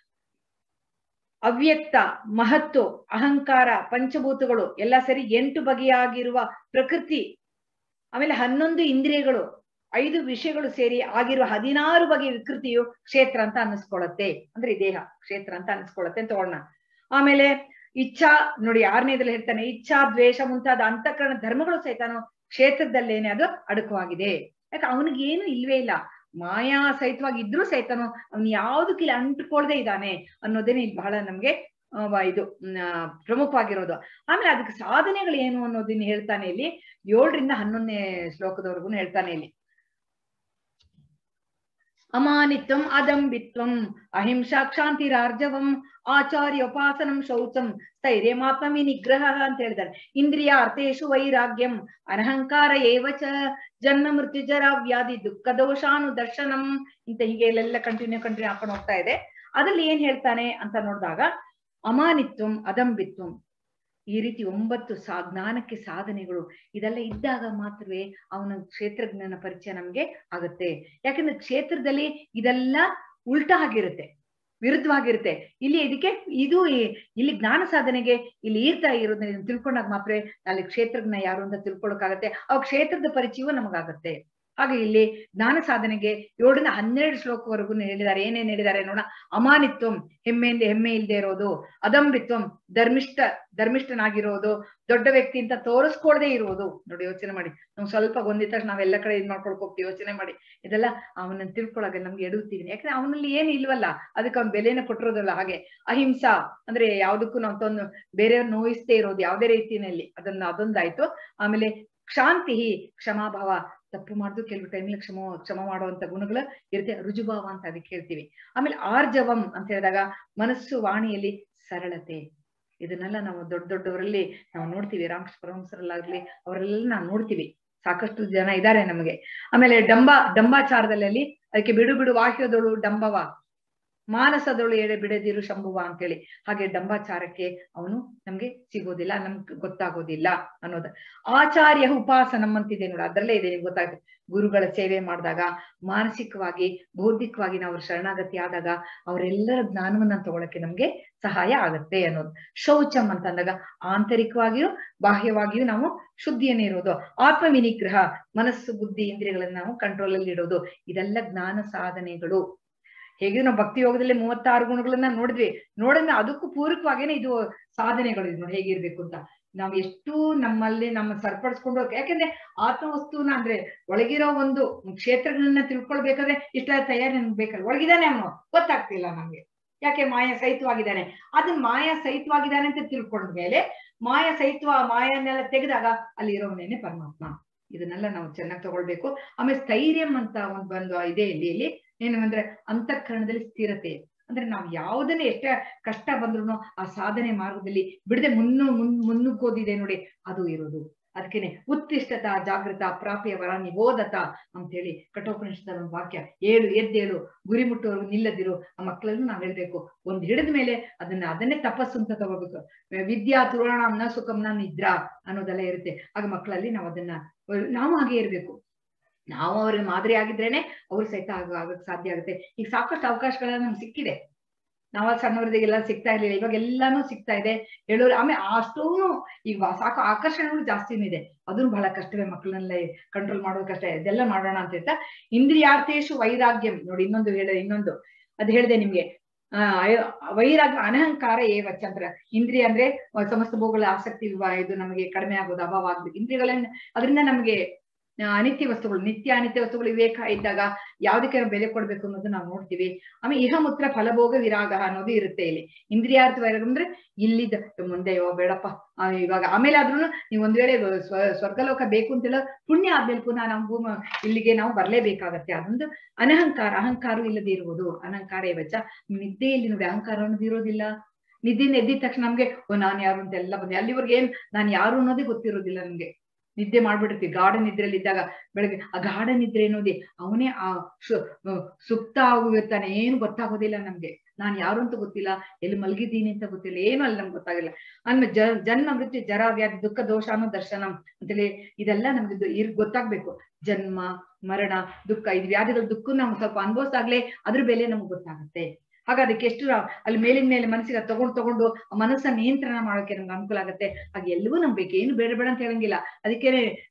ಅವ್ಯಕ್ತ ಮಹತ್ತು ಅಹಂಕಾರ ಪಂಚಭೂತಗಳು ಎಲ್ಲ ಸರಿ ಎಂಟು ಬಗೆಯಾಗಿರುವ ಪ್ರಕೃತಿ ಆಮೇಲೆ ಹನ್ನೊಂದು ಇಂದ್ರಿಯಗಳು ಐದು ವಿಷಯಗಳು ಸೇರಿ ಆಗಿರುವ ಹದಿನಾರು ಬಗೆಯ ವಿಕೃತಿಯು ಕ್ಷೇತ್ರ ಅಂತ ಅನ್ನಿಸ್ಕೊಳತ್ತೆ ಅಂದ್ರೆ ಈ ದೇಹ ಕ್ಷೇತ್ರ ಅಂತ ಅನ್ನಿಸ್ಕೊಳತ್ತೆ ಅಂತ ತಗೊಳ್ಳೋಣ ಆಮೇಲೆ ಇಚ್ಛಾ ನೋಡಿ ಆರನೇದ್ರಲ್ಲಿ ಹೇಳ್ತಾನೆ ಇಚ್ಛಾ ದ್ವೇಷ ಮುಂತಾದ ಅಂತಃಕರಣ ಧರ್ಮಗಳು ಸಹಿತಾನು ಕ್ಷೇತ್ರದಲ್ಲೇನೆ ಅದು ಅಡಕವಾಗಿದೆ ಯಾಕೆ ಅವನಿಗೆ ಏನು ಇಲ್ವೇ ಇಲ್ಲ ಮಾಯಾ ಸಹಿತವಾಗಿ ಇದ್ರೂ ಸಹಿತನು ಅವನು ಯಾವ್ದಕ್ಕೆ ಇಲ್ಲಿ ಅಂಟುಕೊಳ್ದೆ ಇದ್ದಾನೆ ಅನ್ನೋದೇನೆ ಇಲ್ಲಿ ಬಹಳ ನಮ್ಗೆ ಆ, ವ- ಇದು ಮ್, ಆ, ಪ್ರಮುಖವಾಗಿರೋದು ಆಮೇಲೆ ಅದಕ್ಕೆ ಸಾಧನೆಗಳು ಏನು ಅನ್ನೋದನ್ನ ಹೇಳ್ತಾನೆ ಇಲ್ಲಿ ಏಳರಿಂದ ಹನ್ನೊಂದನೇ ಶ್ಲೋಕದವರೆಗೂ ಹೇಳ್ತಾನೆ ಇಲ್ಲಿ ಅಮಾನಿತ್ವಂ ಅದಂಬಿತ್ವಂ ಅಹಿಂಸಾ ಕ್ಷಾಂತಿರಾರ್ಜವಂ ಆಚಾರ್ಯೋಪಾಸನಂ ಶೌಚಂ ಸ್ಥೈರ್ಯಮಾತ್ಮ ನಿಗ್ರಹ ಅಂತ ಹೇಳಿದ್ದಾರೆ ಇಂದ್ರಿಯ ಅರ್ಥೇಶು ವೈರಾಗ್ಯಂ ಅನಹಂಕಾರ ಏವ ಚ ಜನ್ಮ ಮೃತ್ಯು ಜರ ವ್ಯಾಧಿ ದುಃಖ ದೋಷಾನು ದರ್ಶನಂ ಇಂತ ಹೀಗೆ ಇಲ್ಲೆಲ್ಲ ಕಂಟಿನ್ಯೂ ಕಂಟಿನ್ಯೂ ಹಾಕೊಂಡು ಹೋಗ್ತಾ ಇದೆ ಅದ್ರಲ್ಲಿ ಏನ್ ಹೇಳ್ತಾನೆ ಅಂತ ನೋಡಿದಾಗ ಅಮಾನಿತ್ವಂ ಅದಂಬಿತ್ವಂ ಈ ರೀತಿ ಒಂಬತ್ತು ಸಾ ಜ್ಞಾನಕ್ಕೆ ಸಾಧನೆಗಳು ಇದೆಲ್ಲ ಇದ್ದಾಗ ಮಾತ್ರವೇ ಅವನ ಕ್ಷೇತ್ರಜ್ಞಾನ ಪರಿಚಯ ನಮ್ಗೆ ಆಗುತ್ತೆ ಯಾಕಂದ್ರೆ ಕ್ಷೇತ್ರದಲ್ಲಿ ಇದೆಲ್ಲ ಉಲ್ಟಾ ಆಗಿರುತ್ತೆ ವಿರುದ್ಧವಾಗಿರುತ್ತೆ ಇಲ್ಲಿ ಇದಕ್ಕೆ ಇದು ಈ- ಇಲ್ಲಿ ಜ್ಞಾನ ಸಾಧನೆಗೆ ಇಲ್ಲಿ ಈರ್ತಾ ಇರೋದನ್ನ ಇದನ್ನ ತಿಳ್ಕೊಂಡಾಗ ಮಾತ್ರ ಅಲ್ಲಿ ಕ್ಷೇತ್ರಜ್ಞ ಯಾರು ಅಂತ ತಿಳ್ಕೊಳಕ್ಕಾಗತ್ತೆ ಆ ಕ್ಷೇತ್ರದ ಪರಿಚಯವೂ ನಮಗಾಗತ್ತೆ ಹಾಗೆ ಇಲ್ಲಿ ಜ್ಞಾನ ಸಾಧನೆಗೆ ಏಳರಿಂದ ಹನ್ನೆರಡು ಶ್ಲೋಕವರೆಗೂ ಹೇಳಿದ್ದಾರೆ ಏನೇನ್ ಹೇಳಿದ್ದಾರೆ ನೋಡ ಅಮಾನಿತ್ವಂ ಹೆಮ್ಮೆಯಿಂದ ಹೆಮ್ಮೆ ಇಲ್ಲದೆ ಇರೋದು ಅದಂಬಿತ್ವಂ ಧರ್ಮಿಷ್ಠ ಧರ್ಮಿಷ್ಠನಾಗಿರೋದು ದೊಡ್ಡ ವ್ಯಕ್ತಿ ಅಂತ ತೋರಿಸ್ಕೊಳ್ದೆ ಇರುವುದು ನೋಡಿ ಯೋಚನೆ ಮಾಡಿ ನಾವು ಸ್ವಲ್ಪ ಗೊಂದಿದ ತಕ್ಷಣ ನಾವೆಲ್ಲ ಕಡೆ ಇದ್ ಮಾಡ್ಕೊಳಕ್ ಹೋಗ್ತೀವಿ ಯೋಚನೆ ಮಾಡಿ ಇದೆಲ್ಲ ಅವನನ್ನ ತಿಳ್ಕೊಳಗೆ ನಮ್ಗೆ ಎಡುತ್ತೀವಿ ಯಾಕಂದ್ರೆ ಅವನಲ್ಲಿ ಏನು ಇಲ್ವಲ್ಲ ಅದಕ್ಕೆ ಅವ್ನ ಬೆಲೆನ ಕೊಟ್ಟಿರೋದಲ್ಲ ಹಾಗೆ ಅಹಿಂಸಾ ಅಂದ್ರೆ ಯಾವ್ದಕ್ಕೂ ನಾವು ತಂದು ಬೇರೆಯವ್ರ ನೋಯಿಸ್ತೇ ಇರೋದು ಯಾವುದೇ ರೀತಿಯಲ್ಲಿ ಅದನ್ನ ಅದೊಂದಾಯ್ತು ಆಮೇಲೆ ಕ್ಷಾಂತಿ ಕ್ಷಮಾಭಾವ ತಪ್ಪು ಮಾಡುದು ಕೆಲವು ಟೈಮಲ್ಲಿ ಕ್ಷಮ ಕ್ಷಮ ಮಾಡುವಂತ ಗುಣಗಳು ಇರುತ್ತೆ ರುಜುಭಾವ ಅಂತ ಅದಕ್ಕೆ ಹೇಳ್ತೀವಿ ಆಮೇಲೆ ಆರ್ಜವಂ ಅಂತ ಹೇಳಿದಾಗ ಮನಸ್ಸು ವಾಣಿಯಲ್ಲಿ ಸರಳತೆ ಇದನ್ನೆಲ್ಲ ನಾವು ದೊಡ್ಡ ದೊಡ್ಡವರಲ್ಲಿ ನಾವು ನೋಡ್ತೀವಿ ರಾಮಕೃಷ್ಣ ಪರಮಹಂಸರಲ್ಲಾಗ್ಲಿ ಅವರೆಲ್ಲ ನಾವು ನೋಡ್ತೀವಿ ಸಾಕಷ್ಟು ಜನ ಇದ್ದಾರೆ ನಮಗೆ ಆಮೇಲೆ ಡಂಬ ಡಂಬಾಚಾರದಲ್ಲಿ ಅದಕ್ಕೆ ಬಿಡು ಬಿಡು ವಾಕ್ಯದೊಳು ಡಂಬವ ಮಾನಸದೊಳು ಎಡೆ ಬಿಡದಿರು ಶಂಭುವ ಅಂತೇಳಿ ಹಾಗೆ ಡಂಬಾಚಾರಕ್ಕೆ ಅವನು ನಮ್ಗೆ ಸಿಗೋದಿಲ್ಲ ನಮ್ಗೆ ಗೊತ್ತಾಗೋದಿಲ್ಲ ಅನ್ನೋದು ಆಚಾರ್ಯ ಉಪಾಸನಂ ಅಂತಿದೆ ನೋಡಿ ಅದರಲ್ಲೇ ಇದೆ ನಿಮ್ಗೆ ಗೊತ್ತಾಗುತ್ತೆ ಗುರುಗಳ ಸೇವೆ ಮಾಡಿದಾಗ ಮಾನಸಿಕವಾಗಿ ಬೌದ್ಧಿಕವಾಗಿ ನಾವು ಶರಣಾಗತಿ ಆದಾಗ ಅವರೆಲ್ಲರ ಜ್ಞಾನವನ್ನ ತಗೊಳಕ್ಕೆ ನಮ್ಗೆ ಸಹಾಯ ಆಗತ್ತೆ ಅನ್ನೋದು ಶೌಚಂ ಅಂತ ಅಂದಾಗ ಆಂತರಿಕವಾಗಿಯೂ ಬಾಹ್ಯವಾಗಿಯೂ ನಾವು ಶುದ್ಧಿಯನ್ನೇ ಇರೋದು ಆತ್ಮ ವಿನಿಗ್ರಹ ಮನಸ್ಸು ಬುದ್ಧಿ ಇಂದ್ರಿಯಗಳನ್ನ ನಾವು ಕಂಟ್ರೋಲ್ ಅಲ್ಲಿ ಇಡೋದು ಇದೆಲ್ಲ ಜ್ಞಾನ ಸಾಧನೆಗಳು ಹೇಗೆ ನಾವು ಭಕ್ತಿ ಯೋಗದಲ್ಲಿ ಮೂವತ್ತಾರು ಗುಣಗಳನ್ನ ನೋಡಿದ್ವಿ ನೋಡಿದ್ರೆ ಅದಕ್ಕೂ ಪೂರಕವಾಗೇನೆ ಇದು ಸಾಧನೆಗಳು ಇದು ನೋಡಿ ಹೇಗಿರ್ಬೇಕು ಅಂತ ನಾವು ಎಷ್ಟು ನಮ್ಮಲ್ಲಿ ನಮ್ಮ ಸರಿಪಡಿಸ್ಕೊಂಡು ಹೋಗ್- ಯಾಕಂದ್ರೆ ಆತ್ಮವಸ್ತುನ ಅಂದ್ರೆ ಒಳಗಿರೋ ಒಂದು ಕ್ಷೇತ್ರಗಳನ್ನ ತಿಳ್ಕೊಳ್ಬೇಕಾದ್ರೆ ಇಷ್ಟ ತಯಾರಿ ನಮ್ಗೆ ಬೇಕಲ್ಲ ಒಳಗಿದಾನೆ ಅವನು ಗೊತ್ತಾಗ್ತಿಲ್ಲ ನಮ್ಗೆ ಯಾಕೆ ಮಾಯ ಸಹಿತವಾಗಿದ್ದಾನೆ ಅದನ್ನ ಮಾಯ ಸಹಿತವಾಗಿದ್ದಾನೆ ಅಂತ ತಿಳ್ಕೊಂಡ ಮೇಲೆ ಮಾಯ ಸಹಿತ್ವ ಮಾಯನ್ನೆಲ್ಲ ತೆಗೆದಾಗ ಅಲ್ಲಿ ಇರೋವನೇನೆ ಪರಮಾತ್ಮ ಇದನ್ನೆಲ್ಲ ನಾವು ಚೆನ್ನಾಗಿ ತಗೊಳ್ಬೇಕು ಆಮೇಲೆ ಸ್ಥೈರ್ಯಂ ಅಂತ ಒಂದು ಬಂದು ಇದೆ ಇಲ್ಲಿ ಇಲ್ಲಿ ಏನು ಅಂದ್ರೆ ಅಂತಃಕರಣದಲ್ಲಿ ಸ್ಥಿರತೆ ಅಂದ್ರೆ ನಾವು ಯಾವುದನ್ನೇ ಎಷ್ಟೇ ಕಷ್ಟ ಬಂದ್ರು ಆ ಸಾಧನೆ ಮಾರ್ಗದಲ್ಲಿ ಬಿಡದೆ ಮುನ್ನು ಮುನ್ ಮುನ್ನುಗ್ಗೋದಿದೆ ನೋಡಿ ಅದು ಇರೋದು ಅದಕ್ಕೇನೆ ಉತ್ತಿಷ್ಟತ ಜಾಗೃತ ಪ್ರಾಪ್ಯ ವರ ನಿಬೋಧತ ಅಂತೇಳಿ ಕಠೋಪನಿಷದ ಒಂದು ವಾಕ್ಯ ಏಳು ಎದ್ದೇಳು ಗುರಿ ಮುಟ್ಟೋರ್ಗು ನಿಲ್ಲದಿರು ಆ ಮಕ್ಕಳನ್ನು ನಾವ್ ಹೇಳ್ಬೇಕು ಒಂದ್ ಹಿಡಿದ ಮೇಲೆ ಅದನ್ನ ಅದನ್ನೇ ತಪಸ್ಸು ಅಂತ ತಗೋಬೇಕು ವಿದ್ಯಾ ತುರಾಣ ಸುಖಂನ ನಿದ್ರಾ ಅನ್ನೋದೆಲ್ಲ ಇರುತ್ತೆ ಆಗ ಮಕ್ಕಳಲ್ಲಿ ನಾವು ಅದನ್ನ ನಾವು ಹಾಗೆ ಇರ್ಬೇಕು ನಾವು ಅವ್ರಿಗೆ ಮಾದರಿ ಆಗಿದ್ರೇನೆ ಅವ್ರು ಸಹಿತ ಆಗ ಆಗಕ್ ಸಾಧ್ಯ ಆಗುತ್ತೆ ಈಗ ಸಾಕಷ್ಟು ಅವಕಾಶಗಳೆಲ್ಲ ನಮ್ಗೆ ಸಿಕ್ಕಿದೆ ನಾವ ಸಣ್ಣವ್ರದಿಗೆಲ್ಲ ಸಿಗ್ತಾ ಇರ್ಲಿಲ್ಲ ಇವಾಗ ಎಲ್ಲಾನು ಸಿಗ್ತಾ ಇದೆ ಹೇಳೋರು ಆಮೇಲೆ ಅಷ್ಟೂನು ಈಗ ಸಾಕು ಆಕರ್ಷಣೆಗಳು ಜಾಸ್ತಿನೂ ಇದೆ ಅದನ್ನು ಬಹಳ ಕಷ್ಟವೇ ಮಕ್ಕಳನ್ನೆಲ್ಲ ಕಂಟ್ರೋಲ್ ಮಾಡೋದು ಕಷ್ಟ ಇದೆಲ್ಲ ಮಾಡೋಣ ಅಂತ ಹೇಳ್ತಾ ಇಂದ್ರಿಯಾರ್ಥೇಶು ವೈರಾಗ್ಯಂ ನೋಡಿ ಇನ್ನೊಂದು ಹೇಳ ಇನ್ನೊಂದು ಅದು ಹೇಳಿದೆ ನಿಮ್ಗೆ ಆ, ಅಯ- ವೈರಾಗ್ಯ ಅನಹಂಕಾರ ಏವಚ್ಚ ಅಂತಾರೆ ಇಂದ್ರಿಯ ಅಂದ್ರೆ ಆ, ಸಮಸ್ತ ಭೋಗಗಳ ಆಸಕ್ತಿ ವಿವ- ಇದು ನಮಗೆ ಕಡಿಮೆ ಆಗೋದು ಅಭಾವ ಆಗ್ಬೇಕು ಇಂದ್ರಿಯಗಳನ್ನ ಅದರಿಂದ ನಮಗೆ ಆ, ಅನಿತ್ಯ ವಸ್ತುಗಳು ನಿತ್ಯ ಅನಿತ್ಯ ವಸ್ತುಗಳು ವಿವೇಕ ಇದ್ದಾಗ ಯಾವ್ದಕ್ಕೆ ನಾವು ಬೆಲೆ ಕೊಡ್ಬೇಕು ಅನ್ನೋದು ನಾವು ನೋಡ್ತೀವಿ ಆಮೇಲೆ ಇಹಮೂತ್ರ ಫಲಭೋಗ ವಿರಾಗ ಅನ್ನೋದು ಇರುತ್ತೆ ಇಲ್ಲಿ ಇಂದ್ರಿಯಾರ್ಥ ವೈರಾಗ ಅಂದ್ರೆ ಇಲ್ಲಿದ್ದ ಮುಂದೆ ಯೋ ಬೇಡಪ್ಪ ಆ, ಇವಾಗ ಆಮೇಲೆ ಆದ್ರೂ ನೀವು ಒಂದ್ ವೇಳೆ ಸ್ವ ಸ್ವರ್ಗಲೋಕ ಬೇಕು ಅಂತೆಲ್ಲ ಪುಣ್ಯ ಆದ್ಮೇಲೆ ಪುನಃ ನಾವು ಭೂಮ ಇಲ್ಲಿಗೆ ನಾವು ಬರ್ಲೇಬೇಕಾಗತ್ತೆ ಅದೊಂದು ಅನಹಂಕಾರ ಅಹಂಕಾರ ಇಲ್ಲದೆ ಇರುವುದು ಅನಹಂಕಾರ ಇವಚ್ಚ ನಿದ್ದೆಯಲ್ಲಿ ನೋಡಿ ಅಹಂಕಾರ ಅನ್ನೋದು ಇರೋದಿಲ್ಲ ನಿದ್ದೆಯಿಂದ ಎದ್ದಿದ ತಕ್ಷಣ ನಮ್ಗೆ ಓ ನಾನ್ ಯಾರು ಅಂತ ಎಲ್ಲ ಬಂದೆ ಅಲ್ಲಿವರೆಗೆ ಏನ್ ನಾನ್ ಯಾರು ಅನ್ನೋದೇ ಗೊತ್ತಿರೋದಿಲ್ಲ ನಮ್ಗೆ ನಿದ್ದೆ ಮಾಡ್ಬಿಡ್ತೀವಿ ಗಾಢ ನಿದ್ರೆಯಲ್ಲಿ ಇದ್ದಾಗ ಬೆಳಗ್ಗೆ ಆ ಗಾಢ ನಿದ್ರೆ ಅನ್ನೋದೇ ಅವನೇ ಆ ಸು- ಆ, ಸುಪ್ತ ಆಗಿರ್ತಾನೆ ಏನು ಗೊತ್ತಾಗೋದಿಲ್ಲ ನಮ್ಗೆ ನಾನ್ ಯಾರು ಅಂತ ಗೊತ್ತಿಲ್ಲ ಎಲ್ಲಿ ಮಲಗಿದ್ದೀನಿ ಅಂತ ಗೊತ್ತಿಲ್ಲ ಏನು ಅಲ್ಲಿ ನಮ್ಗೆ ಗೊತ್ತಾಗಿಲ್ಲ ಅಂದ್ಮೇಲೆ ಜ ಜನ್ಮ ಮೃತ್ಯು ಜರ ವ್ಯಾಧಿ ದುಃಖ ದೋಷ ಅನ್ನೋ ದರ್ಶನಂ ಅಂತೇಳಿ ಇದೆಲ್ಲ ನಮ್ಗೆ ಇದು ಇರ್ ಗೊತ್ತಾಗ್ಬೇಕು ಜನ್ಮ ಮರಣ ದುಃಖ ಇದು ವ್ಯಾಧಿಗಳ ದುಃಖ ನಾವು ಸ್ವಲ್ಪ ಅನುಭವಿಸಾಗ್ಲೇ ಅದ್ರ ಬೆಲೆ ನಮ್ಗೆ ಗೊತ್ತಾಗುತ್ತೆ ಹಾಗ ಅದಕ್ಕೆ ಎಷ್ಟು ರಾ- ಅಲ್ಲಿ ಮೇಲಿನ ಮೇಲೆ ಮನಸ್ಸಿಗೆ ಅದ್ ತಗೊಂಡು ತಗೊಂಡು ಆ ಮನಸ್ಸನ್ನ ನಿಯಂತ್ರಣ ಮಾಡೋಕೆ ನಮ್ಗೆ ಅನುಕೂಲ ಆಗುತ್ತೆ ಹಾಗೆ ಎಲ್ಲವೂ ನಮ್ಗೆ ಬೇಕು ಏನು ಬೇಡ ಬೇಡ ಅಂತ ಹೇಳಂಗಿಲ್ಲ ಅದಕ್ಕೆ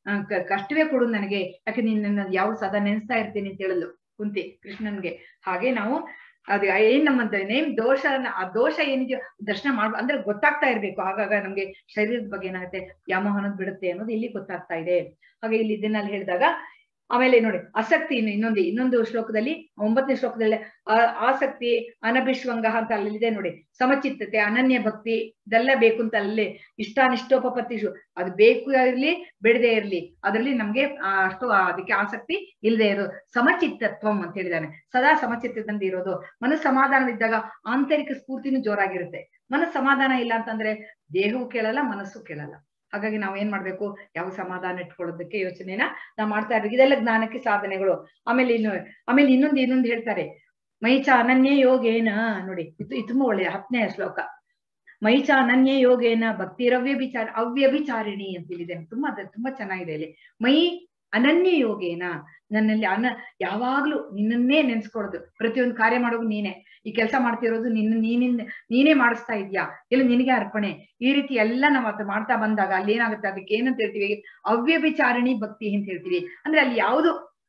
ಕಷ್ಟವೇ ಕೊಡು ನನಗೆ ಯಾಕೆ ನೀನ್ ನನ್ನ ಯಾವ ಸದಾ ನೆನೆಸ್ತಾ ಇರ್ತೀನಿ ಅಂತ ಹೇಳಲು ಕುಂತಿ ಕೃಷ್ಣನ್ಗೆ ಹಾಗೆ ನಾವು ಅದು ಏನ್ ನಮ್ಮಂತ ನೇಮ್ ದೋಷ ಆ ದೋಷ ಏನಿದೆಯೋ ದರ್ಶನ ಮಾಡ್ ಅಂದ್ರೆ ಗೊತ್ತಾಗ್ತಾ ಇರ್ಬೇಕು ಆಗಾಗ ನಮ್ಗೆ ಶರೀರದ ಬಗ್ಗೆ ಏನಾಗುತ್ತೆ ವ್ಯಾಮೋಹ ಅನ್ನೋದು ಬಿಡುತ್ತೆ ಅನ್ನೋದು ಇಲ್ಲಿ ಗೊತ್ತಾಗ್ತಾ ಇದೆ ಹಾಗೆ ಇಲ್ಲಿ ಇದನ್ನಲ್ಲಿ ಹೇಳಿದಾಗ ಆಮೇಲೆ ನೋಡಿ ಆಸಕ್ತಿ ಇನ್ನು ಇನ್ನೊಂದು ಇನ್ನೊಂದು ಶ್ಲೋಕದಲ್ಲಿ ಒಂಬತ್ತನೇ ಶ್ಲೋಕದಲ್ಲಿ ಆ- ಆಸಕ್ತಿ ಅನಭಿಶ್ವಂಗ ಅಂತ ಅಲ್ಲಿದೆ ನೋಡಿ ಸಮಚಿತ್ತತೆ ಅನನ್ಯ ಭಕ್ತಿ ಇದೆಲ್ಲ ಬೇಕು ಅಂತ ಅಲ್ಲಿ ಇಷ್ಟಾನಿಷ್ಟೋಪಪತ್ತಿ ಶು ಅದು ಬೇಕು ಇರ್ಲಿ ಬಿಡದೆ ಇರ್ಲಿ ಅದರಲ್ಲಿ ನಮ್ಗೆ ಆ ಅಷ್ಟು ಆ ಅದಕ್ಕೆ ಆಸಕ್ತಿ ಇಲ್ಲದೆ ಇರೋದು ಸಮಚಿತ್ತತ್ವಂ ಅಂತ ಹೇಳಿದಾನೆ ಸದಾ ಸಮಚಿತ್ತದಿಂದ ಇರೋದು ಮನಸ್ಸು ಸಮಾಧಾನವಿದ್ದಾಗ ಆಂತರಿಕ ಸ್ಫೂರ್ತಿನೂ ಜೋರಾಗಿರುತ್ತೆ ಮನಸ್ಸು ಸಮಾಧಾನ ಇಲ್ಲ ಅಂತಂದ್ರೆ ದೇಹವು ಕೇಳಲ್ಲ ಮನಸ್ಸು ಕೇಳಲ್ಲ ಹಾಗಾಗಿ ನಾವ್ ಏನ್ ಮಾಡ್ಬೇಕು ಯಾವ ಸಮಾಧಾನ ಇಟ್ಕೊಳ್ಳೋದಕ್ಕೆ ಯೋಚನೆನ ನಾವ್ ಮಾಡ್ತಾ ಇರ್ಬೇಕು ಇದೆಲ್ಲ ಜ್ಞಾನಕ್ಕೆ ಸಾಧನೆಗಳು ಆಮೇಲೆ ಇನ್ನು ಆಮೇಲೆ ಇನ್ನೊಂದು ಇನ್ನೊಂದು ಹೇಳ್ತಾರೆ ಮೈಚ ಅನನ್ಯ ಯೋಗೇನ ನೋಡಿ ಇದು ಇದು ತುಂಬಾ ಒಳ್ಳೆಯ ಹತ್ತನೇ ಶ್ಲೋಕ ಮೈಚ ಅನನ್ಯ ಯೋಗೇನ ಭಕ್ತಿರವ್ಯಭಿಚಾರ ಅವ್ಯಭಿಚಾರಿಣಿ ಅಂತ ಹೇಳಿದೆ ತುಂಬಾ ಅದು ತುಂಬಾ ಚೆನ್ನಾಗಿದೆ ಇಲ್ಲಿ ಮೈ ಅನನ್ಯ ಯೋಗೇನ ನನ್ನಲ್ಲಿ ಅನ ಯಾವಾಗ್ಲೂ ನಿನ್ನನ್ನೇ ನೆನ್ಸ್ಕೊಳ್ಳೋದು ಪ್ರತಿಯೊಂದು ಕಾರ್ಯ ಮಾಡೋದು ನೀನೇ ಈ ಕೆಲಸ ಮಾಡ್ತಿರೋದು ನಿನ್ನ ನೀನಿಂದ ನೀನೇ ಮಾಡಿಸ್ತಾ ಇದ್ಯಾ ಇಲ್ಲ ನಿನಗೆ ಅರ್ಪಣೆ ಈ ರೀತಿ ಎಲ್ಲ ನಾವು ಅದು ಮಾಡ್ತಾ ಬಂದಾಗ ಅಲ್ಲಿ ಏನಾಗುತ್ತೆ ಅದಕ್ಕೆ ಏನಂತ ಹೇಳ್ತೀವಿ ಅವ್ಯಭಿಚಾರಿಣಿ ಭಕ್ತಿ ಅಂತ ಹೇಳ್ತೀವಿ ಅಂದ್ರೆ ಅಲ್ಲಿ ಯಾವುದು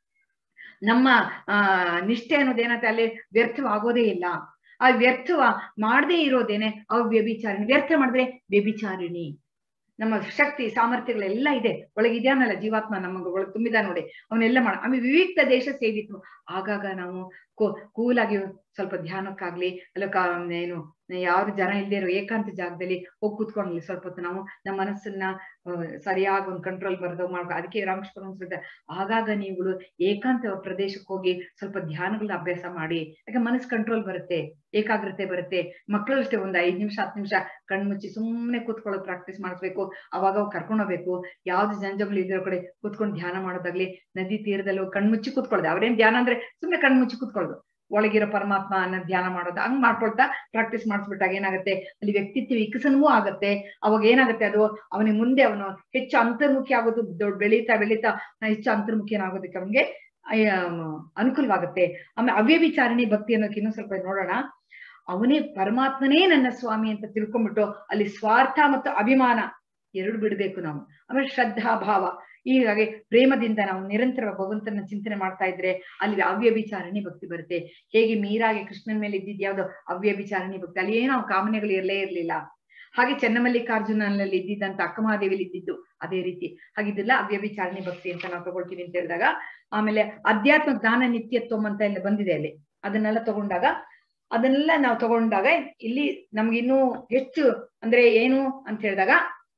ನಮ್ಮ ಆ ನಿಷ್ಠೆ ಅನ್ನೋದೇನಂತೆ ಅಲ್ಲಿ ವ್ಯರ್ಥವಾಗೋದೇ ಇಲ್ಲ ಆ ವ್ಯರ್ಥವ ಮಾಡದೇ ಇರೋದೇನೆ ಅವ್ಯಭಿಚಾರಿಣಿ ವ್ಯರ್ಥ ಮಾಡಿದ್ರೆ ವ್ಯಭಿಚಾರಿಣಿ ನಮ್ಮ ಶಕ್ತಿ ಸಾಮರ್ಥ್ಯಗಳೆಲ್ಲ ಇದೆ ಒಳಗೆ ಇದೆಯಾನಲ್ಲ ಜೀವಾತ್ಮ ನಮ್ಮ ಒಳಗೆ ತುಂಬಿದ ನೋಡಿ ಅವನ್ನೆಲ್ಲ ಮಾಡ ಆಮೇಲೆ ವಿವಿಕ್ತ ದೇಶ ಸೇವಿತ್ತು ಆಗಾಗ ನಾವು ಕೂ ಕೂಲಾಗಿ ಸ್ವಲ್ಪ ಧ್ಯಾನಕ್ಕಾಗ್ಲಿ ಅಲ್ಲ ಕಾ ಏನು ಯಾರು ಜನ ಇಲ್ದೇ ಇರೋ ಏಕಾಂತ ಜಾಗದಲ್ಲಿ ಹೋಗಿ ಕೂತ್ಕೊಂಡ್ಲಿ ಸ್ವಲ್ಪ ಹೊತ್ತು ನಾವು ನಮ್ಮ ಮನಸ್ಸನ್ನ ಆ, ಸರಿಯಾಗಿ ಒಂದು ಕಂಟ್ರೋಲ್ ಬರೋದು ಮಾಡ್ಕೊ ಅದಕ್ಕೆ ರಾಮಕೃಷ್ಣ ಪರಮಹಂಸರು ಆಗಾಗ ನೀವುಗಳು ಏಕಾಂತ ಪ್ರದೇಶಕ್ಕೆ ಹೋಗಿ ಸ್ವಲ್ಪ ಧ್ಯಾನಗಳನ್ನ ಅಭ್ಯಾಸ ಮಾಡಿ ಯಾಕೆ ಮನಸ್ಸು ಕಂಟ್ರೋಲ್ ಬರುತ್ತೆ ಏಕಾಗ್ರತೆ ಬರುತ್ತೆ ಮಕ್ಕಳು ಅಷ್ಟೇ ಒಂದು ಐದ್ ನಿಮಿಷ ಹತ್ತು ನಿಮಿಷ ಕಣ್ಮುಚ್ಚಿ ಸುಮ್ಮನೆ ಕೂತ್ಕೊಳ್ಳೋದು ಪ್ರಾಕ್ಟೀಸ್ ಮಾಡಿಸ್ಬೇಕು ಅವಾಗ ಅವಾಗ ಕರ್ಕೊಂಡು ಹೋಗ್ಬೇಕು ಯಾವ್ದು ಜಂಜಗಳು ಇದ್ರ ಕಡೆ ಕೂತ್ಕೊಂಡು ಧ್ಯಾನ ಮಾಡೋದಾಗ್ಲಿ ನದಿ ತೀರದಲ್ಲಿ ಹೋಗಿ ಕಣ್ಮುಚ್ಚಿ ಕೂತ್ಕೊಳ್ಳೋದು ಅವ್ರೇನ್ ಧ್ಯಾನ ಅಂದ್ರೆ ಸುಮ್ಮನೆ ಕಣ್ಮುಚ್ಚಿ ಕೂತ್ಕೊಳ್ಳೋದು ಒಳಗಿರೋ ಪರಮಾತ್ಮ ಅನ್ನೋ ಧ್ಯಾನ ಮಾಡೋದು ಹಂಗ್ ಮಾಡ್ಕೊಳ್ತಾ ಪ್ರಾಕ್ಟೀಸ್ ಮಾಡಿಸ್ಬಿಟ್ಟಾಗ ಏನಾಗುತ್ತೆ ಅಲ್ಲಿ ವ್ಯಕ್ತಿತ್ವ ವಿಕಸನವೂ ಆಗತ್ತೆ ಅವಾಗ ಏನಾಗುತ್ತೆ ಅದು ಅವನಿಗೆ ಮುಂದೆ ಅವನು ಹೆಚ್ಚು ಅಂತರ್ಮುಖಿ ಆಗೋದು ದೊಡ್ಡ ಬೆಳೀತಾ ಬೆಳೀತಾ ಹೆಚ್ಚು ಅಂತರ್ಮುಖಿಯನಾಗೋದಕ್ಕೆ ಅವನಿಗೆ ಅನುಕೂಲವಾಗುತ್ತೆ ಆಮೇಲೆ ಅವ್ಯವಿಚಾರಣೆ ಭಕ್ತಿ ಅನ್ನೋಕೆ ಇನ್ನೂ ಸ್ವಲ್ಪ ನೋಡೋಣ ಅವನೇ ಪರಮಾತ್ಮನೇ ನನ್ನ ಸ್ವಾಮಿ ಅಂತ ತಿಳ್ಕೊಂಡ್ಬಿಟ್ಟು ಅಲ್ಲಿ ಸ್ವಾರ್ಥ ಮತ್ತು ಅಭಿಮಾನ ಎರಡು ಬಿಡ್ಬೇಕು ನಾವು ಆಮೇಲೆ ಶ್ರದ್ಧಾ ಭಾವ ಹೀಗಾಗಿ ಪ್ರೇಮದಿಂದ ನಾವು ನಿರಂತರ ಭಗವಂತನ ಚಿಂತನೆ ಮಾಡ್ತಾ ಇದ್ರೆ ಅಲ್ಲಿ ಅವ್ಯಭಿಚಾರಣೆ ಭಕ್ತಿ ಬರುತ್ತೆ ಹೇಗೆ ಮೀರಾಗೆ ಕೃಷ್ಣನ ಮೇಲೆ ಇದ್ದಿದ್ ಯಾವ್ದು ಅವ್ಯಭಿಚಾರಣೆ ಭಕ್ತಿ ಅಲ್ಲಿ ಏನೋ ಕಾಮನೆಗಳು ಇರಲೇ ಇರ್ಲಿಲ್ಲ ಹಾಗೆ ಚೆನ್ನಮಲ್ಲಿಕಾರ್ಜುನಲ್ಲಿ ಇದ್ದಿದ್ದಂತ ಅಕ್ಕಮಹಾದೇವಿಲಿ ಇದ್ದಿದ್ದು ಅದೇ ರೀತಿ ಹಾಗಿದ್ದೆಲ್ಲ ಅವ್ಯಭಿಚಾರಣೆ ಭಕ್ತಿ ಅಂತ ನಾವು ತಗೊಳ್ತೀವಿ ಅಂತ ಹೇಳಿದಾಗ ಆಮೇಲೆ ಅಧ್ಯಾತ್ಮ ಜ್ಞಾನ ನಿತ್ಯತ್ವಂ ಅಂತ ಎಲ್ಲ ಬಂದಿದೆ ಅಲ್ಲಿ ಅದನ್ನೆಲ್ಲ ತಗೊಂಡಾಗ ಅದನ್ನೆಲ್ಲ ನಾವು ತಗೊಂಡಾಗ ಇಲ್ಲಿ ನಮ್ಗೆ ಇನ್ನೂ ಹೆಚ್ಚು ಅಂದ್ರೆ ಏನು ಅಂತ ಹೇಳಿದಾಗ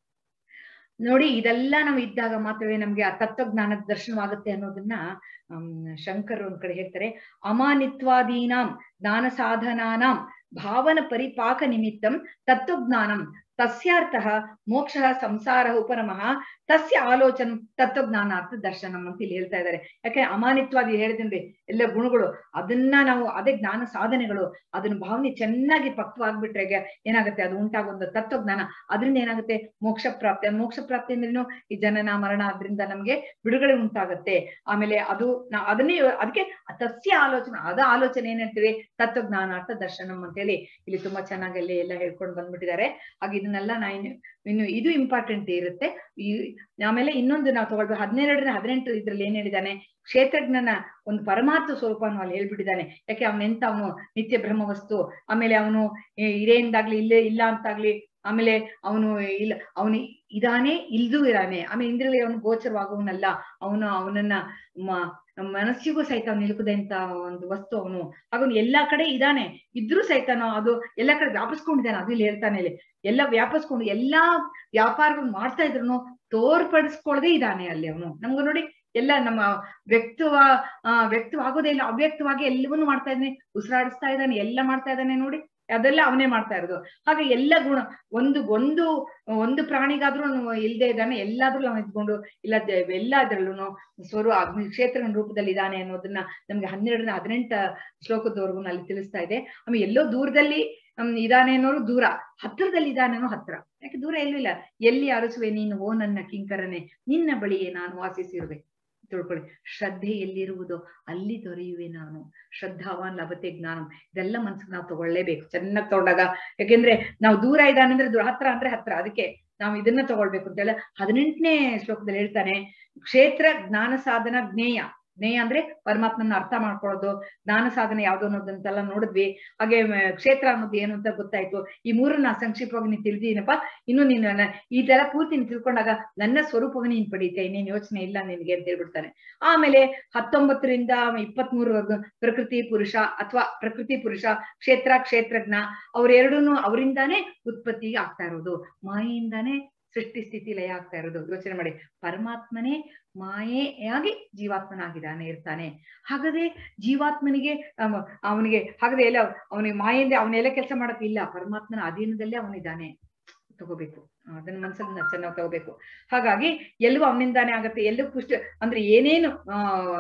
ನೋಡಿ ಇದೆಲ್ಲ ನಾವು ಇದ್ದಾಗ ಮಾತ್ರವೇ ನಮ್ಗೆ ಆ ತತ್ವಜ್ಞಾನದ ದರ್ಶನವಾಗುತ್ತೆ ಅನ್ನೋದನ್ನ ಹ್ಮ್ ಶಂಕರ್ ಒಂದ್ ಕಡೆ ಹೇಳ್ತಾರೆ ಅಮಾನಿತ್ವಾದೀನಾಂ ಜ್ಞಾನ ಸಾಧನಾನಾಂ ಭಾವನ ಪರಿಪಾಕ ನಿಮಿತ್ತಂ ತತ್ವಜ್ಞಾನಂ ತಸ್ಯಾರ್ಥ ಮೋಕ್ಷ ಸಂಸಾರ ಉಪರಮಃ ತಸ್ಯ ಆಲೋಚನ ತತ್ವಜ್ಞಾನಾರ್ಥ ದರ್ಶನಂ ಅಂತ ಇಲ್ಲಿ ಹೇಳ್ತಾ ಇದ್ದಾರೆ ಯಾಕೆ ಅಮಾನಿತ್ವಾದಿ ಹೇಳಿದ್ರೆ ಎಲ್ಲ ಗುಣಗಳು ಅದನ್ನ ನಾವು ಅದೇ ಜ್ಞಾನ ಸಾಧನೆಗಳು ಅದನ್ನ ಭಾವನೆ ಚೆನ್ನಾಗಿ ಪಕ್ವಾಗ್ಬಿಟ್ರೆ ಈಗ ಏನಾಗುತ್ತೆ ಅದು ಉಂಟಾಗೋ ಒಂದು ತತ್ವಜ್ಞಾನ ಅದರಿಂದ ಏನಾಗುತ್ತೆ ಮೋಕ್ಷ ಪ್ರಾಪ್ತಿ ಆ ಮೋಕ್ಷ ಪ್ರಾಪ್ತಿ ಅಂದ್ರೇನು ಈ ಜನನ ಮರಣ ಅದರಿಂದ ನಮ್ಗೆ ಬಿಡುಗಡೆ ಉಂಟಾಗತ್ತೆ ಆಮೇಲೆ ಅದು ನಾ ಅದನ್ನೇ ಅದಕ್ಕೆ ತಸ್ಯ ಆಲೋಚನೆ ಅದ ಆಲೋಚನೆ ಏನ್ ಹೇಳ್ತೀವಿ ತತ್ವಜ್ಞಾನಾರ್ಥ ದರ್ಶನಂ ಅಂತೇಳಿ ಇಲ್ಲಿ ತುಂಬಾ ಚೆನ್ನಾಗಿ ಅಲ್ಲಿ ಎಲ್ಲ ಹೇಳ್ಕೊಂಡು ಬಂದ್ಬಿಟ್ಟಿದ್ದಾರೆ ಹಾಗೆ ಇದನ್ನೆಲ್ಲ ನಾ ಇನ್ನು ಇನ್ನು ಇದು ಇಂಪಾರ್ಟೆಂಟ್ ಇರುತ್ತೆ ಈ ಆಮೇಲೆ ಇನ್ನೊಂದು ನಾವು ತಗೊಳ್ಬೇಕು ಹದಿನೆರಡರ ಹದಿನೆಂಟು ಇದ್ರಲ್ಲಿ ಏನ್ ಹೇಳಿದಾನೆ ಕ್ಷೇತ್ರಜ್ಞನ ಒಂದು ಪರಮಾರ್ಥ ಸ್ವರೂಪವನ್ನು ಅಲ್ಲಿ ಹೇಳ್ಬಿಟ್ಟಿದ್ದಾನೆ ಯಾಕೆ ಅವನೆಂತ ಅವನು ನಿತ್ಯ ಬ್ರಹ್ಮ ವಸ್ತು ಆಮೇಲೆ ಅವನು ಇರೇಂದಾಗ್ಲಿ ಇಲ್ಲೇ ಇಲ್ಲ ಅಂತಾಗ್ಲಿ ಆಮೇಲೆ ಅವನು ಇಲ್ಲ ಅವನು ಇದಾನೆ ಇಲ್ದೂ ಇರಾನೆ ಆಮೇಲೆ ಇಂದ್ರಲ್ಲಿ ಅವನು ಗೋಚರವಾಗುವನಲ್ಲ ಅವನು ಅವನನ್ನ ಮ- ಮನಸ್ಸಿಗೂ ಸಹಿತ ಅವ್ನು ನಿಲುಕದಂತ ಒಂದು ವಸ್ತು ಅವನು ಅವನು ಎಲ್ಲಾ ಕಡೆ ಇದಾನೆ ಇದ್ರೂ ಸಹಿತನೋ ಅದು ಎಲ್ಲಾ ಕಡೆ ವ್ಯಾಪಿಸ್ಕೊಂಡಿದ್ದಾನೆ ಅದು ಇಲ್ಲಿ ಹೇಳ್ತಾನೆ ಇಲ್ಲಿ ಎಲ್ಲ ವ್ಯಾಪಿಸ್ಕೊಂಡು ಎಲ್ಲಾ ವ್ಯಾಪಾರಗಳು ಮಾಡ್ತಾ ಇದ್ರು ತೋರ್ಪಡಿಸ್ಕೊಳ್ಳದೆ ಇದ್ದಾನೆ ಅಲ್ಲಿ ಅವನು ನಮ್ಗೆ ನೋಡಿ ಎಲ್ಲ ನಮ್ಮ ವ್ಯಕ್ತವ ಆ ವ್ಯಕ್ತವಾಗೋದೇ ಇಲ್ಲ ಅವ್ಯಕ್ತವಾಗಿ ಎಲ್ಲವನ್ನೂ ಮಾಡ್ತಾ ಇದ್ದಾನೆ ಉಸಿರಾಡಿಸ್ತಾ ಇದ್ದಾನೆ ಎಲ್ಲ ಮಾಡ್ತಾ ಇದ್ದಾನೆ ನೋಡಿ ಅದೆಲ್ಲ ಅವನೇ ಮಾಡ್ತಾ ಇರೋದು ಹಾಗೆ ಎಲ್ಲ ಗುಣ ಒಂದು ಒಂದು ಒಂದು ಪ್ರಾಣಿಗಾದ್ರೂ ಅವ್ನು ಇಲ್ದೇ ಇದ್ದಾನೆ ಎಲ್ಲಾದ್ರೂ ನಾವು ಇದ್ಕೊಂಡು ಇಲ್ಲ ದ- ಎಲ್ಲದ್ರಲ್ಲೂ ಸ್ವರೂ ಅಗ್ನಿ ಕ್ಷೇತ್ರನ ರೂಪದಲ್ಲಿ ಇದ್ದಾನೆ ಅನ್ನೋದನ್ನ ನಮ್ಗೆ ಹನ್ನೆರಡನ ಹದಿನೆಂಟ ಶ್ಲೋಕದವರೆಗೂ ಅಲ್ಲಿ ತಿಳಿಸ್ತಾ ಇದೆ ಆಮೇಲೆ ಎಲ್ಲೋ ದೂರದಲ್ಲಿ ಹ್ಮ್, ಇದಾನೆ ಅನ್ನೋರು ದೂರ ಹತ್ರದಲ್ಲಿ ಇದಾನೆ ಅನ್ನೋ ಹತ್ರ ಯಾಕೆ ದೂರ ಎಲ್ಲೂ ಇಲ್ಲ ಎಲ್ಲಿ ಅರಸುವೆ ನೀನು ಓ ನನ್ನ ಕಿಂಕರನೆ ನಿನ್ನ ಬಳಿಯೇ ನಾನು ವಾಸಿಸಿರುವೆ ತಿಳ್ಕೊಳ್ಳಿ ಶ್ರದ್ಧೆ ಎಲ್ಲಿರುವುದೋ ಅಲ್ಲಿ ದೊರೆಯುವೆ ನಾನು ಶ್ರದ್ಧಾವಾನ್ ಲಭತೆ ಜ್ಞಾನಂ ಇದೆಲ್ಲ ಮನ್ಸಿಗೆ ನಾವು ತಗೊಳ್ಳೇಬೇಕು ಚೆನ್ನಾಗಿ ತಗೊಂಡಾಗ ಯಾಕೆಂದ್ರೆ ನಾವು ದೂರ ಇದ್ದಾನೆ ಅಂದ್ರೆ ದೂರ ಹತ್ರ ಅಂದ್ರೆ ಹತ್ರ ಅದಕ್ಕೆ ನಾವು ಇದನ್ನ ತಗೊಳ್ಬೇಕು ಅಂತ ಹೇಳಿ ಹದಿನೆಂಟನೇ ಶ್ಲೋಕದಲ್ಲಿ ಹೇಳ್ತಾನೆ ಕ್ಷೇತ್ರ ಜ್ಞಾನ ಸಾಧನ ಜ್ಞೇಯ ಜ್ಞೇಯ ಅಂದ್ರೆ ಪರಮಾತ್ಮನ ಅರ್ಥ ಮಾಡ್ಕೊಳ್ಳೋದು ಜ್ಞಾನ ಸಾಧನೆ ಯಾವ್ದು ಅನ್ನೋದಂತೆಲ್ಲ ನೋಡಿದ್ವಿ ಹಾಗೆ ಮ, ಕ್ಷೇತ್ರ ಅನ್ನೋದು ಏನು ಅಂತ ಗೊತ್ತಾಯ್ತು ಈ ಮೂರನ್ನ ಸಂಕ್ಷಿಪ್ತವಾಗಿ ನೀನ್ ತಿಳಿದೀನಪ್ಪ ಇನ್ನು ನೀನು ನನ್ನ- ಇದೆಲ್ಲ ಪೂರ್ತಿ ನೀನ್ ತಿಳ್ಕೊಂಡಾಗ ನನ್ನ ಸ್ವರೂಪವನ್ನು ನೀನ್ ಪಡೀತೆ ಇನ್ನೇನ್ ಯೋಚನೆ ಇಲ್ಲ ನಿನಗೆ ಅಂತ ಹೇಳ್ಬಿಡ್ತಾನೆ ಆಮೇಲೆ ಹತ್ತೊಂಬತ್ತರಿಂದ ಇಪ್ಪತ್ತ್ ಮೂರವರೆಗೂ ಪ್ರಕೃತಿ ಪುರುಷ ಅಥವಾ ಪ್ರಕೃತಿ ಪುರುಷ ಕ್ಷೇತ್ರ ಕ್ಷೇತ್ರಜ್ಞ ಅವರೆರಡೂನು ಅವರಿಂದಾನೇ ಉತ್ಪತ್ತಿ ಆಗ್ತಾ ಇರೋದು ಮಾಯೆಯಿಂದಾನೇ ಸೃಷ್ಟಿ ಸ್ಥಿತಿ ಲಯ ಆಗ್ತಾ ಇರೋದು ಯೋಚನೆ ಮಾಡಿ ಪರಮಾತ್ಮನೇ ಮಾಯೆಯಾಗಿ ಜೀವಾತ್ಮನಾಗಿದ್ದಾನೆ ಇರ್ತಾನೆ ಹಾಗಾದ್ರೆ ಜೀವಾತ್ಮನಿಗೆ ಅವ- ಅವನಿಗೆ ಹಾಗಾದ್ರೆ ಎಲ್ಲ ಅವನಿಗೆ ಮಾಯೆಯಿಂದ ಅವನೆಲ್ಲ ಕೆಲಸ ಮಾಡಕ್ ಇಲ್ಲ ಪರಮಾತ್ಮನ ಅಧೀನದಲ್ಲೇ ಅವನಿದ್ದಾನೆ ತಗೋಬೇಕು ಅದನ್ನ ಮನ್ಸಲ್ಲಿ ಚೆನ್ನಾಗಿ ತಗೋಬೇಕು ಹಾಗಾಗಿ ಎಲ್ಲವೂ ಅವನಿಂದಾನೇ ಆಗತ್ತೆ ಎಲ್ಲೂ ಪುಷ್ಟ ಅಂದ್ರೆ ಏನೇನು ಆ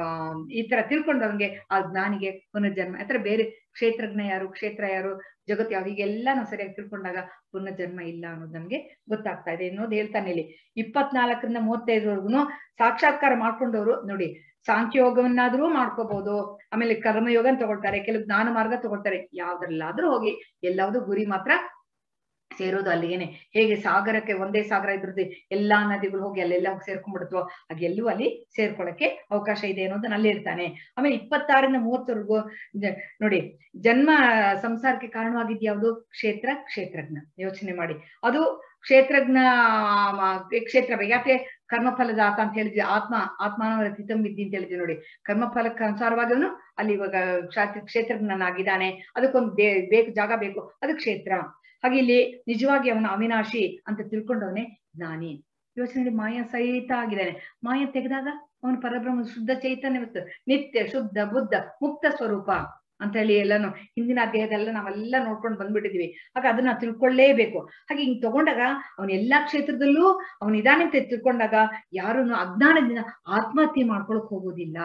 ಈ ತರ ತಿಳ್ಕೊಂಡು ಅವನಿಗೆ ಆ ಜ್ಞಾನಿಗೆ ಪುನರ್ಜನ್ಮ ಆತರ ಬೇರೆ ಕ್ಷೇತ್ರಜ್ಞ ಯಾರು ಕ್ಷೇತ್ರ ಯಾರು ಜಗತ್ತು ಯಾವ್ದು ಹೀಗೆಲ್ಲ ನಾವು ಸರಿಯಾಗಿ ತಿಳ್ಕೊಂಡಾಗ ಪುನರ್ಜನ್ಮ ಇಲ್ಲ ಅನ್ನೋದು ನಮ್ಗೆ ಗೊತ್ತಾಗ್ತಾ ಇದೆ ಅನ್ನೋದು ಹೇಳ್ತಾನೆ ಇಲ್ಲಿ ಇಪ್ಪತ್ನಾಲ್ಕರಿಂದ ಮೂವತ್ತೈದವರೆಗೂ ಸಾಕ್ಷಾತ್ಕಾರ ಮಾಡ್ಕೊಂಡವ್ರು ನೋಡಿ ಸಾಂಖ್ಯಯೋಗವನ್ನಾದ್ರೂ ಮಾಡ್ಕೋಬಹುದು ಆಮೇಲೆ ಕರ್ಮಯೋಗ ತಗೊಳ್ತಾರೆ ಕೆಲವು ಜ್ಞಾನ ಮಾರ್ಗ ತಗೊಳ್ತಾರೆ ಯಾವ್ದ್ರಲ್ಲಾದ್ರೂ ಹೋಗಿ ಎಲ್ಲಾವ್ದು ಗುರಿ ಮಾತ್ರ ಸೇರೋದು ಅಲ್ಲಿಗೇನೆ ಹೇಗೆ ಸಾಗರಕ್ಕೆ ಒಂದೇ ಸಾಗರ ಇದ್ರದ್ದು ಎಲ್ಲಾ ನದಿಗಳು ಹೋಗಿ ಅಲ್ಲೆಲ್ಲ ಹೋಗಿ ಸೇರ್ಕೊಂಡ್ಬಿಡುತ್ತೋ ಹಾಗೆ ಎಲ್ಲೂ ಅಲ್ಲಿ ಸೇರ್ಕೊಳಕ್ಕೆ ಅವಕಾಶ ಇದೆ ಅನ್ನೋದನ್ನ ಅಲ್ಲಿ ಇರ್ತಾನೆ ಆಮೇಲೆ ಇಪ್ಪತ್ತಾರರಿಂದ ಮೂವತ್ತವರೆಗೂ ಜ- ನೋಡಿ ಜನ್ಮ ಸಂಸಾರಕ್ಕೆ ಕಾರಣವಾಗಿದ್ಯಾವುದು ಕ್ಷೇತ್ರ ಕ್ಷೇತ್ರಜ್ಞ ಯೋಚನೆ ಮಾಡಿ ಅದು ಕ್ಷೇತ್ರಜ್ಞ ಆ, ಕ್ಷೇತ್ರ ಯಾಕೆ ಕರ್ಮಫಲದ ಆತ ಅಂತ ಹೇಳಿದ್ವಿ ಆತ್ಮ ಆತ್ಮಾನವರ ತಿತಂ ವಿದ್ಯೆ ಅಂತ ಹೇಳಿದ್ವಿ ನೋಡಿ ಕರ್ಮಫಲಕ್ಕೆ ಅನುಸಾರವಾಗಿ ಅವನು ಅಲ್ಲಿ ಇವಾಗ ಕ್ಷಾತ್ರ ಕ್ಷೇತ್ರಜ್ಞನಾಗಿದ್ದಾನೆ ಅದಕ್ಕೊಂದು ಬೇ ಬೇಕು ಜಾಗ ಬೇಕು ಅದು ಕ್ಷೇತ್ರ ಹಾಗೆ ಇಲ್ಲಿ ನಿಜವಾಗಿ ಅವನು ಅವಿನಾಶಿ ಅಂತ ತಿಳ್ಕೊಂಡವನೇ ಜ್ಞಾನಿ ಯೋಚನೆ ಮಾಯ ಸಹಿತ ಆಗಿದ್ದಾನೆ ಮಾಯ ತೆಗೆದಾಗ ಅವನು ಪರಬ್ರಹ್ಮ ಶುದ್ಧ ಚೈತನ್ಯ ಮತ್ತು ನಿತ್ಯ ಶುದ್ಧ ಬುದ್ಧ ಮುಕ್ತ ಸ್ವರೂಪ ಅಂತ ಹೇಳಿ ಎಲ್ಲಾನು ಹಿಂದಿನ ಅಧ್ಯಾಯದೆಲ್ಲ ನಾವೆಲ್ಲ ನೋಡ್ಕೊಂಡು ಬಂದ್ಬಿಟ್ಟಿದೀವಿ ಹಾಗೆ ಅದನ್ನ ತಿಳ್ಕೊಳ್ಳೇಬೇಕು ಹಾಗೆ ಹಿಂಗ್ ತಗೊಂಡಾಗ ಅವನ ಎಲ್ಲಾ ಕ್ಷೇತ್ರದಲ್ಲೂ ಅವನು ಇದಾನೆ ಅಂತ ತಿಳ್ಕೊಂಡಾಗ ಯಾರನ್ನು ಅಜ್ಞಾನದಿಂದ ಆತ್ಮಹತ್ಯೆ ಮಾಡ್ಕೊಳಕ್ ಹೋಗೋದಿಲ್ಲ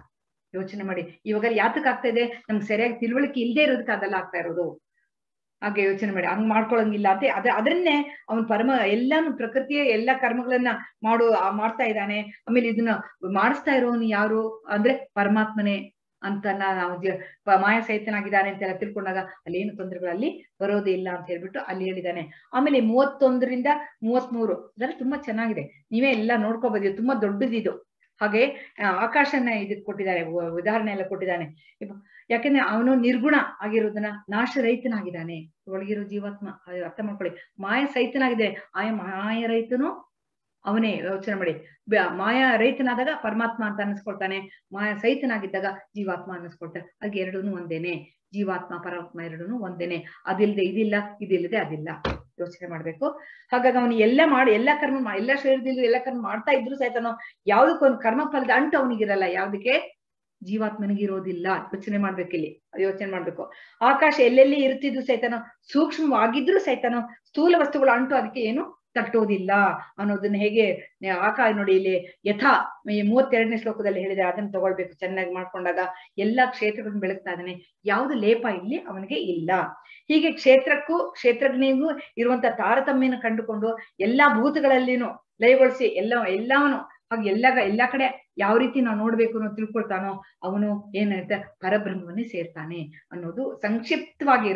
ಯೋಚನೆ ಮಾಡಿ ಇವಾಗ ಯಾತಕ್ ಆಗ್ತಾ ಇದೆ ನಮ್ಗೆ ಸರಿಯಾಗಿ ತಿಳುವಳಿಕೆ ಇಲ್ಲದೆ ಇರೋದಕ್ಕೆ ಅದೆಲ್ಲ ಆಗ್ತಾ ಇರೋದು ಹಾಗೆ ಯೋಚನೆ ಮಾಡಿ ಹಂಗ್ ಮಾಡ್ಕೊಳಂಗಿಲ್ಲ ಅಂತ ಅದ ಅದನ್ನೇ ಅವನ್ ಪರಮ ಎಲ್ಲಾನು ಪ್ರಕೃತಿಯ ಎಲ್ಲಾ ಕರ್ಮಗಳನ್ನ ಮಾಡು ಆ ಮಾಡ್ತಾ ಇದ್ದಾನೆ ಆಮೇಲೆ ಇದನ್ನ ಮಾಡಿಸ್ತಾ ಇರೋನು ಯಾರು ಅಂದ್ರೆ ಪರಮಾತ್ಮನೇ ಅಂತ ನಾವು ಜ- ಪ- ಮಾಯ ಸಹಿತನಾಗಿದ್ದಾನೆ ಅಂತೆಲ್ಲ ತಿಳ್ಕೊಂಡಾಗ ಅಲ್ಲಿ ಏನು ತೊಂದರೆಗಳಲ್ಲಿ ಬರೋದೇ ಇಲ್ಲ ಅಂತ ಹೇಳ್ಬಿಟ್ಟು ಅಲ್ಲಿ ಹೇಳಿದ್ದಾನೆ ಆಮೇಲೆ ಮೂವತ್ತೊಂದರಿಂದ ಮೂವತ್ಮೂರು ಅದೆಲ್ಲ ತುಂಬಾ ಚೆನ್ನಾಗಿದೆ ನೀವೇ ಎಲ್ಲ ನೋಡ್ಕೋಬಹುದು ಇದು ತುಂಬಾ ದೊಡ್ಡದಿದು ಹಾಗೆ ಆ, ಆಕಾಶನ ಇದಕ್ ಕೊಟ್ಟಿದ್ದಾರೆ ಉ- ಉದಾಹರಣೆ ಎಲ್ಲ ಕೊಟ್ಟಿದ್ದಾನೆ ಇಪ್ಪ- ಯಾಕಂದ್ರೆ ಅವನು ನಿರ್ಗುಣ ಆಗಿರೋದನ್ನ ನಾಶ ರಹಿತನಾಗಿದ್ದಾನೆ ಒಳಗಿರೋ ಜೀವಾತ್ಮ ಅದು ಅರ್ಥ ಮಾಡ್ಕೊಳ್ಳಿ ಮಾಯ ಸಹಿತನಾಗಿದೆ ಆಯ ಮಾಯ ರಹಿತನು ಅವನೇ ಯೋಚನೆ ಮಾಡಿ ಬ- ಮಾಯ ರಹಿತನಾದಾಗ ಪರಮಾತ್ಮ ಅಂತ ಅನ್ನಿಸ್ಕೊಳ್ತಾನೆ ಮಾಯ ಸಹಿತನಾಗಿದ್ದಾಗ ಜೀವಾತ್ಮ ಅನ್ನಿಸ್ಕೊಳ್ತಾನೆ ಹಾಗೆ ಎರಡೂನು ಒಂದೇನೆ ಜೀವಾತ್ಮ ಪರಮಾತ್ಮ ಎರಡೂನು ಒಂದೇನೆ ಅದಿಲ್ಲದೆ ಇದಿಲ್ಲ ಇದಿಲ್ಲದೆ ಅದಿಲ್ಲ ಯೋಚನೆ ಮಾಡ್ಬೇಕು ಹಾಗಾಗಿ ಅವನು ಎಲ್ಲ ಮಾಡಿ ಎಲ್ಲ ಕರ್ಮ ಮಾ- ಎಲ್ಲ ಶರೀರದಲ್ಲೂ ಎಲ್ಲ ಕರ್ಮ ಮಾಡ್ತಾ ಇದ್ರು ಸಹಿತನು ಯಾವ್ದಕ್ಕೊಂದು ಕರ್ಮ ಫಲದ ಅಂಟು ಅವನಿಗಿರಲ್ಲ ಯಾವ್ದಕ್ಕೆ ಜೀವಾತ್ಮನಿಗಿರೋದಿಲ್ಲ ಯೋಚನೆ ಮಾಡ್ಬೇಕಿಲ್ಲಿ ಯೋಚನೆ ಮಾಡ್ಬೇಕು ಆಕಾಶ ಎಲ್ಲೆಲ್ಲಿ ಇರುತ್ತಿದ್ರು ಸಹಿತನು ಸೂಕ್ಷ್ಮವಾಗಿದ್ರು ಸಹಿತನು ಸ್ಥೂಲ ವಸ್ತುಗಳ ಅಂಟು ಅದಕ್ಕೆ ಏನು ತಟ್ಟೋದಿಲ್ಲ ಅನ್ನೋದನ್ನ ಹೇಗೆ ಆಕಾಶ ನೋಡಿ ಇಲ್ಲಿ ಯಥಾ ಈ ಮೂವತ್ತೆರಡನೇ ಶ್ಲೋಕದಲ್ಲಿ ಹೇಳಿದ್ರೆ ಅದನ್ನ ತಗೊಳ್ಬೇಕು ಚೆನ್ನಾಗಿ ಮಾಡ್ಕೊಂಡಾಗ ಎಲ್ಲಾ ಕ್ಷೇತ್ರಗಳನ್ನು ಬೆಳಗ್ತಾ ಇದ್ದಾನೆ ಯಾವ್ದು ಲೇಪ ಇಲ್ಲಿ ಅವನಿಗೆ ಇಲ್ಲ ಹೀಗೆ ಕ್ಷೇತ್ರಕ್ಕೂ ಕ್ಷೇತ್ರಜ್ಞನಿಗೂ ಇರುವಂತ ತಾರತಮ್ಯನ ಕಂಡುಕೊಂಡು ಎಲ್ಲಾ ಭೂತಗಳಲ್ಲಿನೂ ಲಯಗೊಳಿಸಿ ಎಲ್ಲ ಎಲ್ಲವನು ಹಾಗೆ ಎಲ್ಲ ಎಲ್ಲಾ ಕಡೆ ಯಾವ ರೀತಿ ನಾವು ನೋಡ್ಬೇಕು ಅನ್ನೋ ತಿಳ್ಕೊಳ್ತಾನೋ ಅವನು ಏನಾಗುತ್ತೆ ಪರಬ್ರಹ್ಮವನ್ನೇ ಸೇರ್ತಾನೆ ಅನ್ನೋದು ಸಂಕ್ಷಿಪ್ತವಾಗಿ ಇರೋದು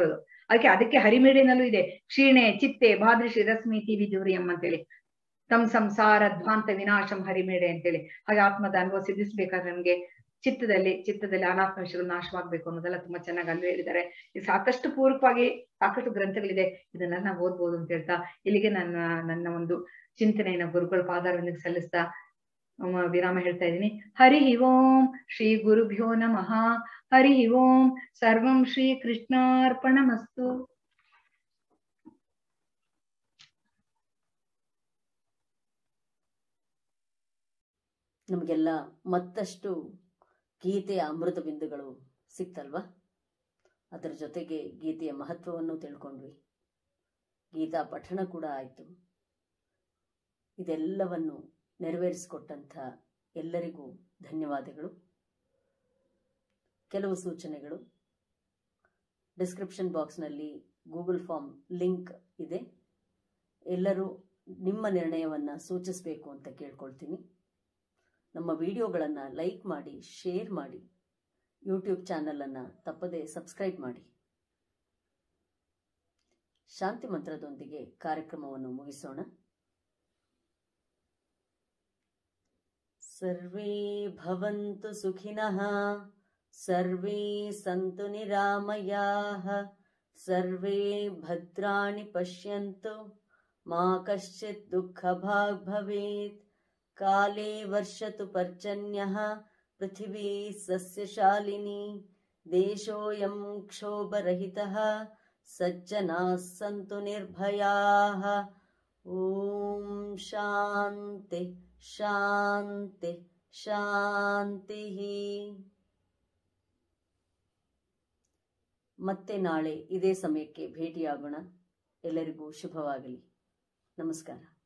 ಅದಕ್ಕೆ ಅದಕ್ಕೆ ಹರಿಮೇಡಿನಲ್ಲೂ ಇದೆ ಕ್ಷೀಣೆ ಚಿತ್ತೆ ಭಾದೃಶಿ ರಶ್ಮಿ ವಿದೂರಿಯಂ ಅಂತೇಳಿ ತಮ್ ಸಂಸಾರ ಧ್ವಾಂತ ವಿನಾಶಂ ಹರಿಮೇಡೆ ಅಂತೇಳಿ ಹಾಗೆ ಆತ್ಮದ ಅನುಭವ ಸಿದ್ಧಿಸ್ಬೇಕಾದ್ರೆ ನಮ್ಗೆ ಚಿತ್ತದಲ್ಲಿ ಚಿತ್ತದಲ್ಲಿ ಅನಾತ್ಮ ವಿಷಯಗಳು ನಾಶವಾಗ್ಬೇಕು ಅನ್ನೋದೆಲ್ಲ ತುಂಬಾ ಚೆನ್ನಾಗಿ ಅಲ್ಲೂ ಹೇಳಿದ್ದಾರೆ ಇದು ಸಾಕಷ್ಟು ಪೂರ್ವಕವಾಗಿ ಸಾಕಷ್ಟು ಗ್ರಂಥಗಳಿದೆ ಇದನ್ನೆಲ್ಲ ನಾವು ಓದ್ಬೋದು ಅಂತ ಹೇಳ್ತಾ ಇಲ್ಲಿಗೆ ನನ್ನ ನನ್ನ ಒಂದು ಚಿಂತನೆಯನ್ನ ಗುರುಗಳ ಪಾದಾರವಿಂದಕ್ಕೆ ಸಲ್ಲಿಸ್ತಾ ಮ, ವಿರಾಮ ಹೇಳ್ತಾ ಇದ್ದೀನಿ ಹರಿ ಓಂ ಶ್ರೀ ಗುರುಭ್ಯೋ ನಮಃ ಹರಿ ಓಂ ಸರ್ವಂ ಶ್ರೀ ಕೃಷ್ಣಾರ್ಪಣಮಸ್ತು ನಮಗೆಲ್ಲ ಮತ್ತಷ್ಟು ಗೀತೆಯ ಅಮೃತ ಬಿಂದುಗಳು ಸಿಕ್ತಲ್ವಾ ಅದರ ಜೊತೆಗೆ ಗೀತೆಯ ಮಹತ್ವವನ್ನು ತಿಳ್ಕೊಂಡ್ವಿ ಗೀತಾ ಪಠಣ ಕೂಡ ಆಯಿತು ಇದೆಲ್ಲವನ್ನು ನೆರವೇರಿಸಿಕೊಟ್ಟಂಥ ಎಲ್ಲರಿಗೂ ಧನ್ಯವಾದಗಳು ಕೆಲವು ಸೂಚನೆಗಳು ಡಿಸ್ಕ್ರಿಪ್ಷನ್ ಬಾಕ್ಸ್ನಲ್ಲಿ ಗೂಗಲ್ ಫಾರ್ಮ್ ಲಿಂಕ್ ಇದೆ ಎಲ್ಲರೂ ನಿಮ್ಮ ನಿರ್ಣಯವನ್ನು ಸೂಚಿಸಬೇಕು ಅಂತ ಕೇಳ್ಕೊಳ್ತೀನಿ ನಮ್ಮ ವಿಡಿಯೋಗಳನ್ನು ಲೈಕ್ ಮಾಡಿ ಶೇರ್ ಮಾಡಿ ಯೂಟ್ಯೂಬ್ ಚಾನಲನ್ನು ತಪ್ಪದೇ ಸಬ್ಸ್ಕ್ರೈಬ್ ಮಾಡಿ ಶಾಂತಿ ಮಂತ್ರದೊಂದಿಗೆ ಕಾರ್ಯಕ್ರಮವನ್ನು ಮುಗಿಸೋಣ ಸರ್ವೇ ಭವಂತು ಸುಖಿನಃ ಸರ್ವೇ ಸಂತು ನಿರಾಮಯಾಃ ಸರ್ವೇ ಭದ್ರಾಣಿ ಪಶ್ಯಂತು ಮಾ ಕಶ್ಚಿತ್ ದುಃಖಭಾಗ್ ಭವೇತ್ ಕಾಲೇ ವರ್ಷತು ಪರ್ಜನ್ಯಃ ಪೃಥಿವೀ ಸಸ್ಯಶಾಲಿನಿ ದೇಶೋऽयं क्षोभरहितः सज्जनाः सन्तु निर्भयाः ॐ ಶಾಂತಿ ಶಾಂತಿ ಶಾಂತಿ ಮತ್ತೆ ನಾಳೆ ಇದೇ ಸಮಯಕ್ಕೆ ಭೇಟಿಯಾಗೋಣ ಎಲ್ಲರಿಗೂ ಶುಭವಾಗಲಿ ನಮಸ್ಕಾರ